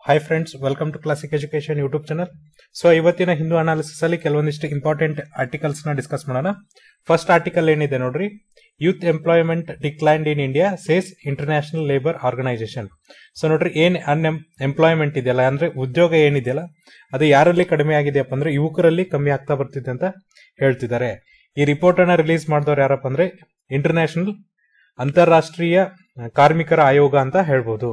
hi friends welcome to classic education YouTube channel so ಇವತ್ತಿನ Hindu analysis ಅಲ್ಲಿ ಕೆಲವೊಂದಿಷ್ಟು important articles ನ ಡಿಸ್ಕಸ್ ಮಾಡೋಣ ಫಸ್ಟ್ ಆರ್ಟಿಕಲ್ ಏನಿದೆ ನೋಡ್ರಿ youth employment declined in India says international labour organisation so ನೋಡ್ರಿ ಏನ್ ಅನ್ ಎಂಪ್ಲಾಯ್ಮೆಂಟ್ ಇದೆಯಲ್ಲ ಅಂದ್ರೆ ಉದ್ಯೋಗ ಏನಿದೆಯಲ್ಲ ಅದು ಯಾರಲ್ಲಿ ಕಡಿಮೆ ಆಗಿದೆಯಪ್ಪ ಅಂದ್ರೆ ಯುವಕರಲ್ಲಿ ಕಮ್ಮಿ ಆಗ್ತಾ ಬರ್ತಿದೆ ಅಂತ ಹೇಳ್ತಿದ್ದಾರೆ ಈ ರಿಪೋರ್ಟ್ ಅನ್ನ ರಿಲೀಸ್ ಮಾಡಿದವ್ರು ಯಾರಪ್ಪ ಅಂದ್ರೆ ಇಂಟರ್ನ್ಯಾಷನಲ್ ಅಂತಾರಾಷ್ಟ್ರೀಯ ಕಾರ್ಮಿಕರ ಆಯೋಗ ಅಂತ ಹೇಳ್ಬೋದು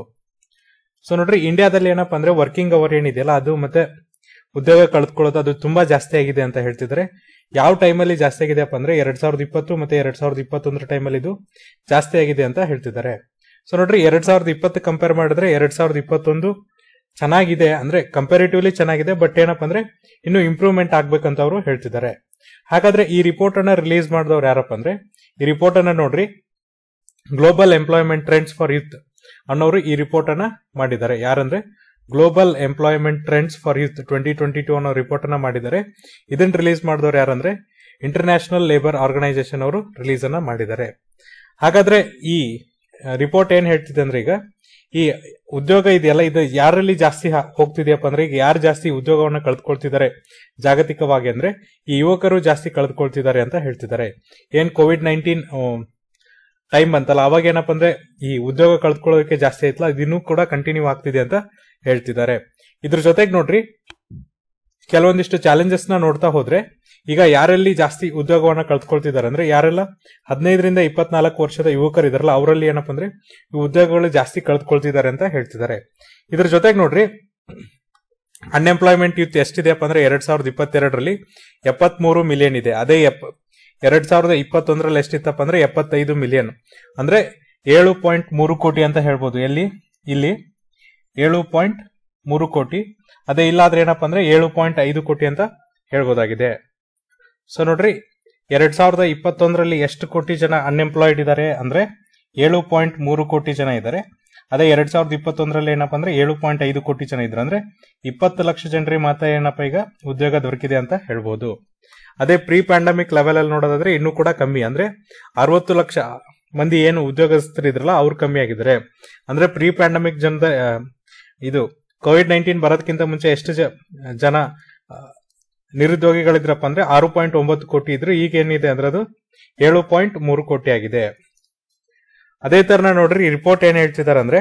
ಸೊ ನೋಡ್ರಿ ಇಂಡಿಯಾದಲ್ಲಿ ಏನಪ್ಪಾ ಅಂದ್ರೆ ವರ್ಕಿಂಗ್ ಅವರ್ ಏನಿದೆಯಲ್ಲ ಅದು ಮತ್ತೆ ಉದ್ಯೋಗ ಕಳೆದುಕೊಳ್ಳೋದು ಅದು ತುಂಬಾ ಜಾಸ್ತಿ ಆಗಿದೆ ಅಂತ ಹೇಳ್ತಿದ್ದಾರೆ ಯಾವ ಟೈಮಲ್ಲಿ ಜಾಸ್ತಿ ಆಗಿದೆಯಪ್ಪ ಅಂದ್ರೆ ಎರಡ್ ಸಾವಿರದ ಇಪ್ಪತ್ತು ಮತ್ತೆ ಎರಡ್ ಸಾವಿರದ ಇಪ್ಪತ್ತೊಂದರ ಟೈಮಲ್ಲಿ ಇದು ಜಾಸ್ತಿ ಆಗಿದೆ ಅಂತ ಹೇಳ್ತಿದ್ದಾರೆ ಸೊ ನೋಡ್ರಿ ಎರಡ್ ಸಾವಿರದ ಇಪ್ಪತ್ತು ಕಂಪೇರ್ ಮಾಡಿದ್ರೆ ಎರಡ್ ಸಾವಿರದ ಇಪ್ಪತ್ತೊಂದು ಚೆನ್ನಾಗಿದೆ ಅಂದ್ರೆ ಕಂಪೇರಿಟಿವ್ಲಿ ಚೆನ್ನಾಗಿದೆ ಬಟ್ ಏನಪ್ಪಾ ಅಂದ್ರೆ ಇನ್ನು ಇಂಪ್ರೂವ್ಮೆಂಟ್ ಆಗ್ಬೇಕಂತ ಅವರು ಹೇಳ್ತಿದ್ದಾರೆ ಹಾಗಾದ್ರೆ ಈ ರಿಪೋರ್ಟ್ ಅನ್ನ ರಿಲೀಸ್ ಮಾಡಿದವ್ರು ಯಾರಪ್ಪ ಅಂದ್ರೆ ಈ ರಿಪೋರ್ಟ್ ಅನ್ನ ನೋಡ್ರಿ global employment trends for youth ಅನ್ನೋರು ಈ ರಿಪೋರ್ಟ್ ಅನ್ನ ಮಾಡಿದ್ದಾರೆ ಯಾರಂದ್ರೆ global employment trends for youth twenty twenty two ಅನ್ನೋ ರಿಪೋರ್ಟ್ ಅನ್ನ ಮಾಡಿದ್ದಾರೆ ಇದನ್ನ ರಿಲೀಸ್ ಮಾಡಿದವರು ಯಾರಂದ್ರೆ ಇಂಟರ್ನ್ಯಾಷನಲ್ ಲೇಬರ್ ಆರ್ಗನೈಸೇಷನ್ ಅವರು ರಿಲೀಸ್ ಅನ್ನ ಮಾಡಿದ್ದಾರೆ ಹಾಗಾದ್ರೆ ಈ ರಿಪೋರ್ಟ್ ಏನ್ ಹೇಳ್ತಿದೆ ಅಂದ್ರೆ ಈಗ ಈ ಉದ್ಯೋಗ ಇದೆಯಲ್ಲ ಇದು ಯಾರಲ್ಲಿ ಜಾಸ್ತಿ ಹ- ಹೋಗ್ತಿದೆಯಪ್ಪ ಅಂದ್ರೆ ಈಗ ಯಾರು ಜಾಸ್ತಿ ಉದ್ಯೋಗವನ್ನ ಕಳೆದುಕೊಳ್ತಿದ್ದಾರೆ ಜಾಗತಿಕವಾಗಿ ಅಂದ್ರೆ ಈ ಯುವಕರು ಜಾಸ್ತಿ ಕಳೆದುಕೊಳ್ತಿದ್ದಾರೆ ಅಂತ ಹೇಳ್ತಿದ್ದಾರೆ ಏನ್ ಕೋವಿಡ್ ನೈನ್ಟೀನ್ ಟೈಮ್ ಬಂತಲ್ಲ ಅವಾಗ ಏನಪ್ಪ ಅಂದ್ರೆ ಈ ಉದ್ಯೋಗ ಕಳೆದುಕೊಳ್ಳೋದಕ್ಕೆ ಜಾಸ್ತಿ ಆಯ್ತಲ್ಲ ಇದಿನ್ನೂ ಕೂಡ ಕಂಟಿನ್ಯೂ ಆಗ್ತಿದೆ ಅಂತ ಹೇಳ್ತಿದ್ದಾರೆ ಇದ್ರ ಜೊತೆಗೆ ನೋಡ್ರಿ ಕೆಲವೊಂದಿಷ್ಟು ಚಾಲೆಂಜಸ್ ನ ನೋಡ್ತಾ ಹೋದ್ರೆ ಈಗ ಯಾರಲ್ಲಿ ಜಾಸ್ತಿ ಉದ್ಯೋಗವನ್ನ ಕಳ್ಕೊಳ್ತಿದ್ದಾರೆ ಅಂದ್ರೆ ಯಾರೆಲ್ಲ ಹದಿನೈದರಿಂದ ಇಪ್ಪತ್ನಾಲ್ಕು ವರ್ಷದ ಯುವಕರು ಇದಾರಲ್ಲ ಅವರಲ್ಲಿ ಏನಪ್ಪ ಅಂದ್ರೆ ಈ ಉದ್ಯೋಗಗಳು ಜಾಸ್ತಿ ಕಳೆದುಕೊಳ್ತಿದ್ದಾರೆ ಅಂತ ಹೇಳ್ತಿದ್ದಾರೆ ಇದ್ರ ಜೊತೆಗೆ ನೋಡ್ರಿ ಅನ್ಎಂಪ್ಲಾಯ್ಮೆಂಟ್ ಯೂತ್ ಎಷ್ಟಿದೆಯಪ್ಪ ಅಂದ್ರೆ ಎರಡ್ ಸಾವಿರದ ಇಪ್ಪತ್ತೆರಡರಲ್ಲಿ ಎಪ್ಪತ್ಮೂರು ಮಿಲಿಯನ್ ಇದೆ ಅದೇ ಎಪ್ ಎರಡ್ ಸಾವಿರದ ಇಪ್ಪತ್ತೊಂದರಲ್ಲಿ ಎಷ್ಟಿತ್ತಪ್ಪ ಅಂದ್ರೆ ಎಪ್ಪತ್ತೈದು ಮಿಲಿಯನ್ ಅಂದ್ರೆ ಏಳು ಪಾಯಿಂಟ್ ಮೂರು ಕೋಟಿ ಅಂತ ಹೇಳ್ಬೋದು ಎಲ್ಲಿ ಇಲ್ಲಿ ಏಳು ಪಾಯಿಂಟ್ ಮೂರು ಕೋಟಿ ಅದೇ ಇಲ್ಲಾದ್ರೆ ಏನಪ್ಪ ಅಂದ್ರೆ ಏಳು ಪಾಯಿಂಟ್ ಐದು ಕೋಟಿ ಅಂತ ಹೇಳ್ಬೋದಾಗಿದೆ ಸೊ ನೋಡ್ರಿ ಎರಡ್ ಸಾವಿರದ ಇಪ್ಪತ್ತೊಂದರಲ್ಲಿ ಎಷ್ಟು ಕೋಟಿ ಜನ ಅನ್ಎಂಪ್ಲಾಯ್ಡ್ ಇದ್ದಾರೆ ಅಂದ್ರೆ ಏಳು ಪಾಯಿಂಟ್ ಮೂರು ಕೋಟಿ ಜನ ಇದ್ದಾರೆ ಅದೇ ಎರಡ್ ಸಾವಿರದ ಇಪ್ಪತ್ತೊಂದರಲ್ಲಿ ಏನಪ್ಪ ಅಂದ್ರೆ ಏಳು ಪಾಯಿಂಟ್ ಐದು ಕೋಟಿ ಜನ ಇದ್ರು ಅಂದ್ರೆ ಇಪ್ಪತ್ತು ಲಕ್ಷ ಜನರಿಗೆ ಮಾತ್ರ ಏನಪ್ಪ ಈಗ ಉದ್ಯೋಗ ದೊರಕಿದೆ ಅಂತ ಹೇಳ್ಬೋದು ಅದೇ ಪ್ರೀ ಪ್ಯಾಂಡಮಿಕ್ ಲೆವೆಲ್ ಅಲ್ಲಿ ನೋಡೋದಾದ್ರೆ ಇನ್ನೂ ಕೂಡ ಕಮ್ಮಿ ಅಂದ್ರೆ ಅರವತ್ತು ಲಕ್ಷ ಮಂದಿ ಏನು ಉದ್ಯೋಗಸ್ಥರು ಇದ್ರಲ್ಲ ಅವ್ರು ಕಮ್ಮಿ ಆಗಿದ್ದಾರೆ ಅಂದ್ರೆ ಪ್ರೀ ಪ್ಯಾಂಡಮಿಕ್ ಜನದ ಆ, ಇದು ಕೋವಿಡ್ ನೈನ್ಟೀನ್ ಬರೋದಕ್ಕಿಂತ ಮುಂಚೆ ಎಷ್ಟು ಜ- ಜನ ಆ, ನಿರುದ್ಯೋಗಿಗಳಿದ್ರಪ್ಪ ಅಂದ್ರೆ ಆರು ಪಾಯಿಂಟ್ ಒಂಬತ್ತು ಕೋಟಿ ಇದ್ರು ಈಗ ಏನಿದೆ ಅಂದ್ರೆ ಅದು ಏಳು ಪಾಯಿಂಟ್ ಮೂರು ಕೋಟಿ ಆಗಿದೆ ಅದೇ ತರನ ನೋಡ್ರಿ ಈ ರಿಪೋರ್ಟ್ ಏನ್ ಹೇಳ್ತಿದಾರೆ ಅಂದ್ರೆ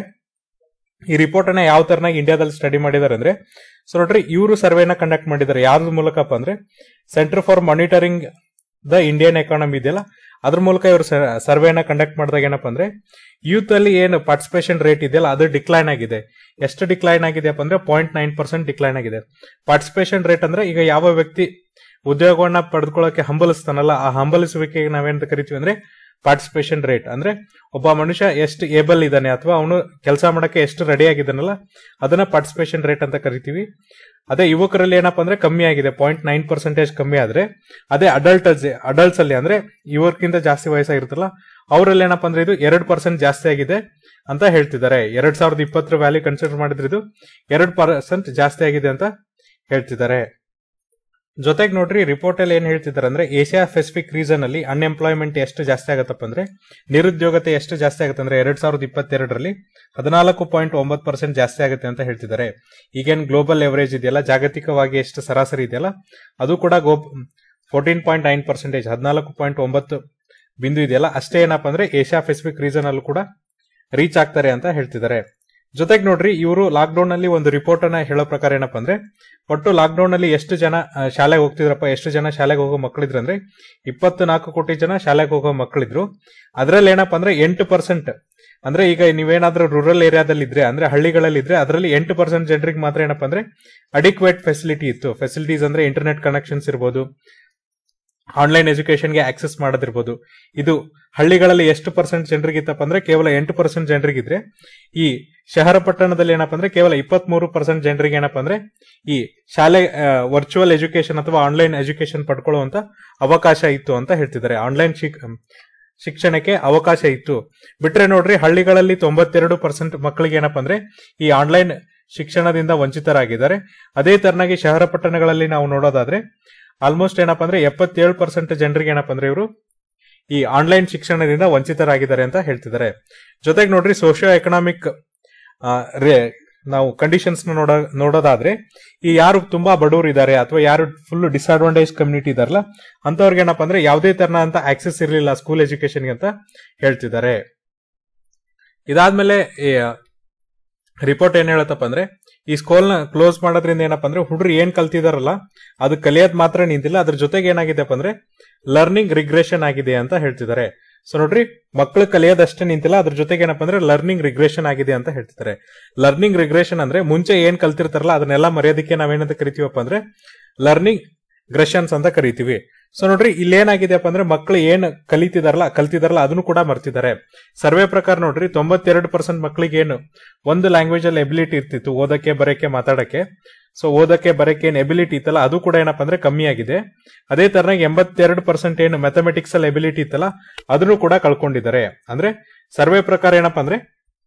ಈ ರಿಪೋರ್ಟ್ ಅನ್ನ ಯಾವ ತರನಾಗಿ ಇಂಡಿಯಾದಲ್ಲಿ ಸ್ಟಡಿ ಮಾಡಿದ್ದಾರೆ ಅಂದ್ರೆ ಸೊ ನೋಡ್ರಿ ಇವರು ಸರ್ವೆನ ಕಂಡಕ್ಟ್ ಮಾಡಿದ್ದಾರೆ ಯಾವ್ದ್ರ ಮೂಲಕಪ್ಪ ಅಂದ್ರೆ centre for monitoring the Indian economy ಇದೆಯಲ್ಲ ಅದ್ರ ಮೂಲಕ ಇವರು ಸರ್ವೆನ ಕಂಡಕ್ಟ್ ಮಾಡಿದಾಗ ಏನಪ್ಪ ಅಂದ್ರೆ ಯೂತ್ ಅಲ್ಲಿ ಏನು ಪಾರ್ಟಿಸಿಪೇಷನ್ ರೇಟ್ ಇದೆಯಲ್ಲ ಅದು ಡಿಕ್ಲೈನ್ ಆಗಿದೆ ಎಷ್ಟು ಡಿಕ್ಲೈನ್ ಆಗಿದೆಯಪ್ಪ ಅಂದ್ರೆ ಪಾಯಿಂಟ್ ನೈನ್ ಪರ್ಸೆಂಟ್ ಡಿಕ್ಲೈನ್ ಆಗಿದೆ ಪಾರ್ಟಿಸಿಪೇಷನ್ ರೇಟ್ ಅಂದ್ರೆ ಈಗ ಯಾವ ವ್ಯಕ್ತಿ ಉದ್ಯೋಗವನ್ನ ಪಡೆದುಕೊಳ್ಳಕ್ಕೆ ಹಂಬಲಿಸ್ತಾನಲ್ಲ ಆ ಹಂಬಲಿಸುವಿಕೆಗೆ ನಾವೇನಂತ ಕರಿತೀವಿ ಅಂದ್ರೆ ಪಾರ್ಟಿಸಿಪೇಷನ್ ರೇಟ್ ಅಂದ್ರೆ ಒಬ್ಬ ಮನುಷ್ಯ ಎಷ್ಟು ಏಬಲ್ ಇದ್ದಾನೆ ಅಥವಾ ಅವನು ಕೆಲಸ ಮಾಡಕ್ಕೆ ಎಷ್ಟು ರೆಡಿ ಆಗಿದ್ದಾನಲ್ಲ ಅದನ್ನ ಪಾರ್ಟಿಸಿಪೇಷನ್ ರೇಟ್ ಅಂತ ಕರಿತೀವಿ ಅದೇ ಯುವಕರಲ್ಲಿ ಏನಪ್ಪಾ ಅಂದ್ರೆ ಕಮ್ಮಿ ಆಗಿದೆ ಪಾಯಿಂಟ್ ನೈನ್ ಪರ್ಸೆಂಟೇಜ್ ಕಮ್ಮಿ ಆದ್ರೆ ಅದೇ ಅಡಲ್ಟ್ ಅಡಲ್ಟ್ಸ್ ಅಲ್ಲಿ ಅಂದ್ರೆ ಯುವಕ್ಕಿಂತ ಜಾಸ್ತಿ ವಯಸ್ಸಾಗಿರುತ್ತಲ್ಲ ಅವರಲ್ಲಿ ಏನಪ್ಪಾ ಅಂದ್ರೆ ಇದು ಎರಡು ಪರ್ಸೆಂಟ್ ಜಾಸ್ತಿ ಆಗಿದೆ ಅಂತ ಹೇಳ್ತಿದ್ದಾರೆ ಎರಡ್ ಸಾವಿರದ ಇಪ್ಪತ್ತರ ವ್ಯಾಲ್ಯೂ ಕನ್ಸಿಡರ್ ಮಾಡಿದ್ರೆ ಇದು ಎರಡು ಪರ್ಸೆಂಟ್ ಜಾಸ್ತಿ ಆಗಿದೆ ಅಂತ ಹೇಳ್ತಿದ್ದಾರೆ ಜೊತೆಗೆ ನೋಡ್ರಿ ರಿಪೋರ್ಟ್ ಅಲ್ಲಿ ಏನ್ ಹೇಳ್ತಿದ್ದಾರೆ ಅಂದ್ರೆ ಏಷ್ಯಾ ಪೆಸಿಫಿಕ್ ರೀಸನ್ ಅಲ್ಲಿ ಅನ್ಎಂಪ್ಲಾಯ್ಮೆಂಟ್ ಎಷ್ಟು ಜಾಸ್ತಿ ಆಗತ್ತಪ್ಪ ಅಂದ್ರೆ ನಿರುದ್ಯೋಗತೆ ಎಷ್ಟು ಜಾಸ್ತಿ ಆಗುತ್ತೆ ಅಂದ್ರೆ ಎರಡ್ ಸಾವಿರದ ಇಪ್ಪತ್ತೆರಡರಲ್ಲಿ ಹದಿನಾಲ್ಕು ಪಾಯಿಂಟ್ ಒಂಬತ್ತು ಪರ್ಸೆಂಟ್ ಜಾಸ್ತಿ ಆಗುತ್ತೆ ಅಂತ ಹೇಳ್ತಿದ್ದಾರೆ ಈಗೇನ್ ಗ್ಲೋಬಲ್ ಎವರೇಜ್ ಇದೆಯಲ್ಲ ಜಾಗತಿಕವಾಗಿ ಎಷ್ಟು ಸರಾಸರಿ ಇದೆಯಲ್ಲ ಅದು ಕೂಡ ಗೋ ಫೋರ್ಟೀನ್ ಪಾಯಿಂಟ್ ನೈನ್ ಪರ್ಸೆಂಟೇಜ್ ಹದಿನಾಲ್ಕು ಪಾಯಿಂಟ್ ಒಂಬತ್ತು ಬಿಂದು ಇದೆಯಲ್ಲ ಅಷ್ಟೇ ಏನಪ್ಪ ಅಂದ್ರೆ ಏಷ್ಯಾ ಪೆಸಿಫಿಕ್ ರೀಸನ್ ಅಲ್ಲೂ ಕೂಡ ರೀಚ್ ಆಗ್ತಾರೆ ಅಂತ ಹೇಳ್ತಿದ್ದಾರೆ ಜೊತೆಗೆ ನೋಡ್ರಿ ಇವರು ಲಾಕ್ ಡೌನ್ ಅಲ್ಲಿ ಒಂದು ರಿಪೋರ್ಟ್ ಅನ್ನ ಹೇಳೋ ಪ್ರಕಾರ ಏನಪ್ಪ ಅಂದ್ರೆ ಒಟ್ಟು ಲಾಕ್ ಡೌನ್ ಅಲ್ಲಿ ಎಷ್ಟು ಜನ ಆ, ಶಾಲೆಗೆ ಹೋಗ್ತಿದ್ರಪ್ಪ ಎಷ್ಟು ಜನ ಶಾಲೆಗೆ ಹೋಗೋ ಮಕ್ಕಳಿದ್ರು ಅಂದ್ರೆ ಇಪ್ಪತ್ತು ನಾಲ್ಕು ಕೋಟಿ ಜನ ಶಾಲೆಗೆ ಹೋಗೋ ಮಕ್ಕಳಿದ್ರು ಅದ್ರಲ್ಲಿ ಏನಪ್ಪ ಅಂದ್ರೆ ಎಂಟು ಪರ್ಸೆಂಟ್ ಅಂದ್ರೆ ಈಗ ನೀವೇನಾದ್ರೂ ರೂರಲ್ ಏರಿಯಾದಲ್ಲಿ ಇದ್ರೆ ಅಂದ್ರೆ ಹಳ್ಳಿಗಳಲ್ಲಿ ಇದ್ರೆ ಅದರಲ್ಲಿ ಎಂಟು ಪರ್ಸೆಂಟ್ ಜನರಿಗೆ ಮಾತ್ರ ಏನಪ್ಪ ಅಂದ್ರೆ ಅಡಿಕ್ವೇಟ್ ಫೆಸಿಲಿಟಿ ಇತ್ತು ಫೆಸಿಲಿಟೀಸ್ ಅಂದ್ರೆ ಇಂಟರ್ನೆಟ್ ಕನೆಕ್ಷನ್ಸ್ ಇರ್ಬೋದು ಆನ್ಲೈನ್ ಎಜುಕೇಶನ್ಗೆ ಆಕ್ಸೆಸ್ ಮಾಡೋದಿರ್ಬೋದು ಇದು ಹಳ್ಳಿಗಳಲ್ಲಿ ಎಷ್ಟು ಪರ್ಸೆಂಟ್ ಜನರಿಗಿತ್ತಪ್ಪ ಅಂದ್ರೆ ಕೇವಲ ಎಂಟು ಪರ್ಸೆಂಟ್ ಜನರಿಗಿದ್ರೆ ಈ ಶಹರ ಪಟ್ಟಣದಲ್ಲಿ ಏನಪ್ಪ ಅಂದ್ರೆ ಕೇವಲ ಇಪ್ಪತ್ಮೂರು ಪರ್ಸೆಂಟ್ ಜನರಿಗೆ ಏನಪ್ಪ ಅಂದ್ರೆ ಈ ಶಾಲೆ ವರ್ಚುವಲ್ ಎಜುಕೇಶನ್ ಅಥವಾ ಆನ್ಲೈನ್ ಎಜುಕೇಶನ್ ಪಡ್ಕೊಳ್ಳುವಂತ ಅವಕಾಶ ಇತ್ತು ಅಂತ ಹೇಳ್ತಿದ್ದಾರೆ ಆನ್ಲೈನ್ ಶಿಕ್ಷಣಕ್ಕೆ ಅವಕಾಶ ಇತ್ತು ಬಿಟ್ರೆ ನೋಡ್ರಿ ಹಳ್ಳಿಗಳಲ್ಲಿ ತೊಂಬತ್ತೆರಡು ಪರ್ಸೆಂಟ್ ಮಕ್ಕಳಿಗೆ ಏನಪ್ಪ ಅಂದ್ರೆ ಈ ಆನ್ಲೈನ್ ಶಿಕ್ಷಣದಿಂದ ವಂಚಿತರಾಗಿದ್ದಾರೆ ಅದೇ ತರನಾಗಿ ಶಹರ ಪಟ್ಟಣಗಳಲ್ಲಿ ನಾವು ನೋಡೋದಾದ್ರೆ ಆಲ್ಮೋಸ್ಟ್ ಏನಪ್ಪ ಅಂದ್ರೆ ಎಪ್ಪತ್ತೇಳು ಪರ್ಸೆಂಟ್ ಜನರಿಗೆ ಏನಪ್ಪ ಅಂದ್ರೆ ಇವರು ಈ ಆನ್ಲೈನ್ ಶಿಕ್ಷಣದಿಂದ ವಂಚಿತರಾಗಿದ್ದಾರೆ ಅಂತ ಹೇಳ್ತಿದ್ದಾರೆ ಜೊತೆಗೆ ನೋಡ್ರಿ ಸೋಶಿಯೋ ಎಕನಾಮಿಕ್ ನಾವು ಕಂಡೀಷನ್ಸ್ ನೋಡ ನೋಡೋದಾದ್ರೆ ಈ ಯಾರು ತುಂಬಾ ಬಡವರು ಇದ್ದಾರೆ ಅಥವಾ ಯಾರು ಫುಲ್ ಡಿಸ್ಅಡ್ವಾಂಟೇಜ್ ಕಮ್ಯುನಿಟಿ ಇದಾರಲ್ಲ ಅಂತವ್ರಿಗೆ ಏನಪ್ಪಾ ಅಂದ್ರೆ ಯಾವುದೇ ತರನ ಅಂತ ಆಕ್ಸೆಸ್ ಇರಲಿಲ್ಲ ಸ್ಕೂಲ್ ಎಜುಕೇಶನ್ಗೆ ಅಂತ ಹೇಳ್ತಿದ್ದಾರೆ ಇದಾದ್ಮೇಲೆ ರಿಪೋರ್ಟ್ ಏನ್ ಹೇಳತ್ತಪ್ಪ ಅಂದ್ರೆ ಈ ಸ್ಕೂಲ್ ನ ಕ್ಲೋಸ್ ಮಾಡೋದ್ರಿಂದ ಏನಪ್ಪಾ ಅಂದ್ರೆ ಹುಡುಗರು ಏನ್ ಕಲ್ತಿದಾರಲ್ಲ ಅದು ಕಲಿಯೋದ್ ಮಾತ್ರ ನಿಂತಿಲ್ಲ ಅದ್ರ ಜೊತೆಗೆ ಏನಾಗಿದೆಪ್ಪ ಅಂದ್ರೆ ಲರ್ನಿಂಗ್ ರಿಗ್ರೆಷನ್ ಆಗಿದೆ ಅಂತ ಹೇಳ್ತಿದ್ದಾರೆ ಸೊ ನೋಡ್ರಿ ಮಕ್ಕಳು ಕಲಿಯೋದಷ್ಟೇ ನಿಂತಿಲ್ಲ ಅದ್ರ ಜೊತೆಗೆ ಏನಪ್ಪಾ ಅಂದ್ರೆ ಲರ್ನಿಂಗ್ ರಿಗ್ರೆಷನ್ ಆಗಿದೆ ಅಂತ ಹೇಳ್ತಿದ್ದಾರೆ ಲರ್ನಿಂಗ್ ರಿಗ್ರೆಷನ್ ಅಂದ್ರೆ ಮುಂಚೆ ಏನ್ ಕಲ್ತಿರ್ತಾರಲ್ಲ ಅದನ್ನೆಲ್ಲ ಮರ್ಯಾದಕ್ಕೆ ನಾವೇನಂತ ಕರಿತೀವಪ್ಪ ಅಂದ್ರೆ ಲರ್ನಿಂಗ್ ಗ್ರೆಷನ್ಸ್ ಅಂತ ಕರಿತೀವಿ ಸೊ ನೋಡ್ರಿ ಇಲ್ಲಿ ಏನಾಗಿದೆಯಪ್ಪ ಅಂದ್ರೆ ಮಕ್ಕಳು ಏನ್ ಕಲಿತಿದಾರಲ್ಲ ಕಲ್ತಿದಾರಲ್ಲ ಅದನ್ನು ಕೂಡ ಮರ್ತಿದ್ದಾರೆ ಸರ್ವೆ ಪ್ರಕಾರ ನೋಡ್ರಿ ತೊಂಬತ್ತೆರಡು ಪರ್ಸೆಂಟ್ ಮಕ್ಕಳಿಗೆ ಏನು ಒಂದು ಲ್ಯಾಂಗ್ವೇಜ್ ಅಲ್ಲಿ ಎಬಿಲಿಟಿ ಇರ್ತಿತ್ತು ಓದಕ್ಕೆ ಬರಕ್ಕೆ ಮಾತಾಡಕ್ಕೆ ಸೊ ಓದಕ್ಕೆ ಬರಕ್ಕೆ ಏನ್ ಎಬಿಲಿಟಿ ಇತ್ತಲ್ಲ ಅದು ಕೂಡ ಏನಪ್ಪಾ ಅಂದ್ರೆ ಕಮ್ಮಿ ಆಗಿದೆ ಅದೇ ತರನಾಗಿ ಎಂಬತ್ತೆರಡು ಪರ್ಸೆಂಟ್ ಏನು ಮ್ಯಾಥಮೆಟಿಕ್ಸ್ ಅಲ್ಲಿ ಎಬಿಲಿಟಿ ಇತ್ತಲ್ಲ ಅದನ್ನು ಕೂಡ ಕಳ್ಕೊಂಡಿದ್ದಾರೆ ಅಂದ್ರೆ ಸರ್ವೆ ಪ್ರಕಾರ ಏನಪ್ಪಾ ಅಂದ್ರೆ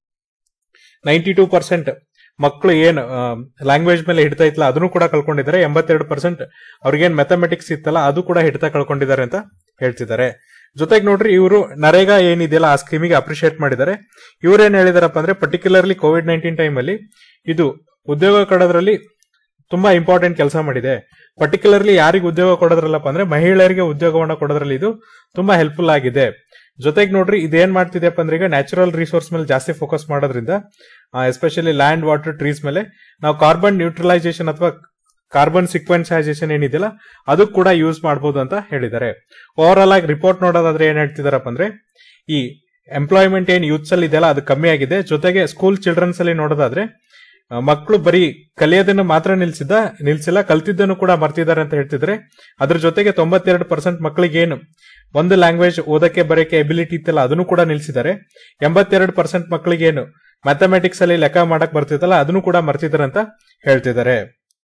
ನೈಂಟಿ ಟೂ ಪರ್ಸೆಂಟ್ ಮಕ್ಕಳು ಏನ್ ಲ್ಯಾಂಗ್ವೇಜ್ ಮೇಲೆ ಹಿಡ್ತಾ ಇತ್ತಲ್ಲ ಅದನ್ನು ಕೂಡ ಕಳ್ಕೊಂಡಿದ್ದಾರೆ ಎಂಬತ್ತೆರಡು ಪರ್ಸೆಂಟ್ ಅವ್ರಿಗೇನ್ ಮ್ಯಾಥಮೆಟಿಕ್ಸ್ ಇತ್ತಲ್ಲ ಅದು ಕೂಡ ಹಿಡ್ತಾ ಕಳ್ಕೊಂಡಿದ್ದಾರೆ ಅಂತ ಹೇಳ್ತಿದ್ದಾರೆ ಜೊತೆಗೆ ನೋಡ್ರಿ ಇವರು ನರೇಗಾ ಏನಿದೆಯಲ್ಲ ಆ ಸ್ಕೀಮಿಗೆ ಅಪ್ರಿಶಿಯೇಟ್ ಮಾಡಿದ್ದಾರೆ ಇವ್ರೇನ್ ಹೇಳಿದಾರಪ್ಪ ಅಂದ್ರೆ ಪರ್ಟಿಕ್ಯುಲರ್ಲಿ ಕೋವಿಡ್ ನೈನ್ಟೀನ್ ಟೈಮ್ ಅಲ್ಲಿ ಇದು ಉದ್ಯೋಗ ಕೊಡೋದ್ರಲ್ಲಿ ತುಂಬಾ ಇಂಪಾರ್ಟೆಂಟ್ ಕೆಲಸ ಮಾಡಿದೆ ಪರ್ಟಿಕ್ಯುಲರ್ಲಿ ಯಾರಿಗೆ ಉದ್ಯೋಗ ಕೊಡೋದ್ರಲ್ಲಪ್ಪ ಅಂದ್ರೆ ಮಹಿಳೆಯರಿಗೆ ಉದ್ಯೋಗವನ್ನ ಕೊಡೋದ್ರಲ್ಲಿ ಇದು ತುಂಬಾ ಹೆಲ್ಪ್ಫುಲ್ ಆಗಿದೆ ಜೊತೆಗೆ ನೋಡ್ರಿ ಇದೇನ್ ಮಾಡ್ತಿದೆಯಪ್ಪ ಅಂದ್ರೆ ಈಗ ನ್ಯಾಚುರಲ್ ರಿಸೋರ್ಸ್ ಮೇಲೆ ಜಾಸ್ತಿ ಫೋಕಸ್ ಮಾಡೋದ್ರಿಂದ ಎಸ್ಪೆಷಲಿ ಲ್ಯಾಂಡ್ ವಾಟರ್ ಟ್ರೀಸ್ ಮೇಲೆ ನಾವು ಕಾರ್ಬನ್ ನ್ಯೂಟ್ರಲೈಸೇಷನ್ ಅಥವಾ ಕಾರ್ಬನ್ ಸಿಕ್ವೆನ್ಸೈಸೇಷನ್ ಏನಿದೆಯಲ್ಲ ಅದು ಕೂಡ ಯೂಸ್ ಮಾಡಬಹುದು ಅಂತ ಹೇಳಿದ್ದಾರೆ ಓವರ್ ಆಲ್ ಆಗಿ ರಿಪೋರ್ಟ್ ನೋಡೋದಾದ್ರೆ ಏನ್ ಹೇಳ್ತಿದಾರಪ್ಪ ಅಂದ್ರೆ ಈ ಎಂಪ್ಲಾಯ್ಮೆಂಟ್ ಏನ್ ಯೂತ್ಸ್ ಅಲ್ಲಿ ಇದೆಯಲ್ಲ ಅದು ಕಮ್ಮಿ ಆಗಿದೆ ಜೊತೆಗೆ ಸ್ಕೂಲ್ ಚಿಲ್ಡ್ರನ್ಸ್ ಅಲ್ಲಿ ನೋಡೋದಾದ್ರೆ ಮಕ್ಕಳು ಬರೀ ಕಲಿಯೋದನ್ನು ಮಾತ್ರ ನಿಲ್ಸಿದ್ದ ನಿಲ್ಸಿಲ್ಲ ಕಲ್ತಿದ್ದನ್ನು ಕೂಡ ಮರ್ತಿದ್ದಾರೆ ಅಂತ ಹೇಳ್ತಿದ್ರೆ ಅದ್ರ ಜೊತೆಗೆ ತೊಂಬತ್ತೆರಡು ಪರ್ಸೆಂಟ್ ಮಕ್ಕಳಿಗೆ ಏನು ಒಂದು ಲ್ಯಾಂಗ್ವೇಜ್ ಓದಕ್ಕೆ ಬರೋಕೆ ಎಬಿಲಿಟಿ ಇತ್ತಲ್ಲ ಅದನ್ನು ಕೂಡ ನಿಲ್ಸಿದ್ದಾರೆ ಎಂಬತ್ತೆರಡು ಪರ್ಸೆಂಟ್ ಮಕ್ಕಳಿಗೆ ಏನು ಮ್ಯಾಥಮೆಟಿಕ್ಸ್ ಅಲ್ಲಿ ಲೆಕ್ಕ ಮಾಡಕ್ ಬರ್ತಿತ್ತಲ್ಲ ಅದನ್ನು ಕೂಡ ಮರ್ತಿದ್ದಾರೆ ಅಂತ ಹೇಳ್ತಿದ್ದಾರೆ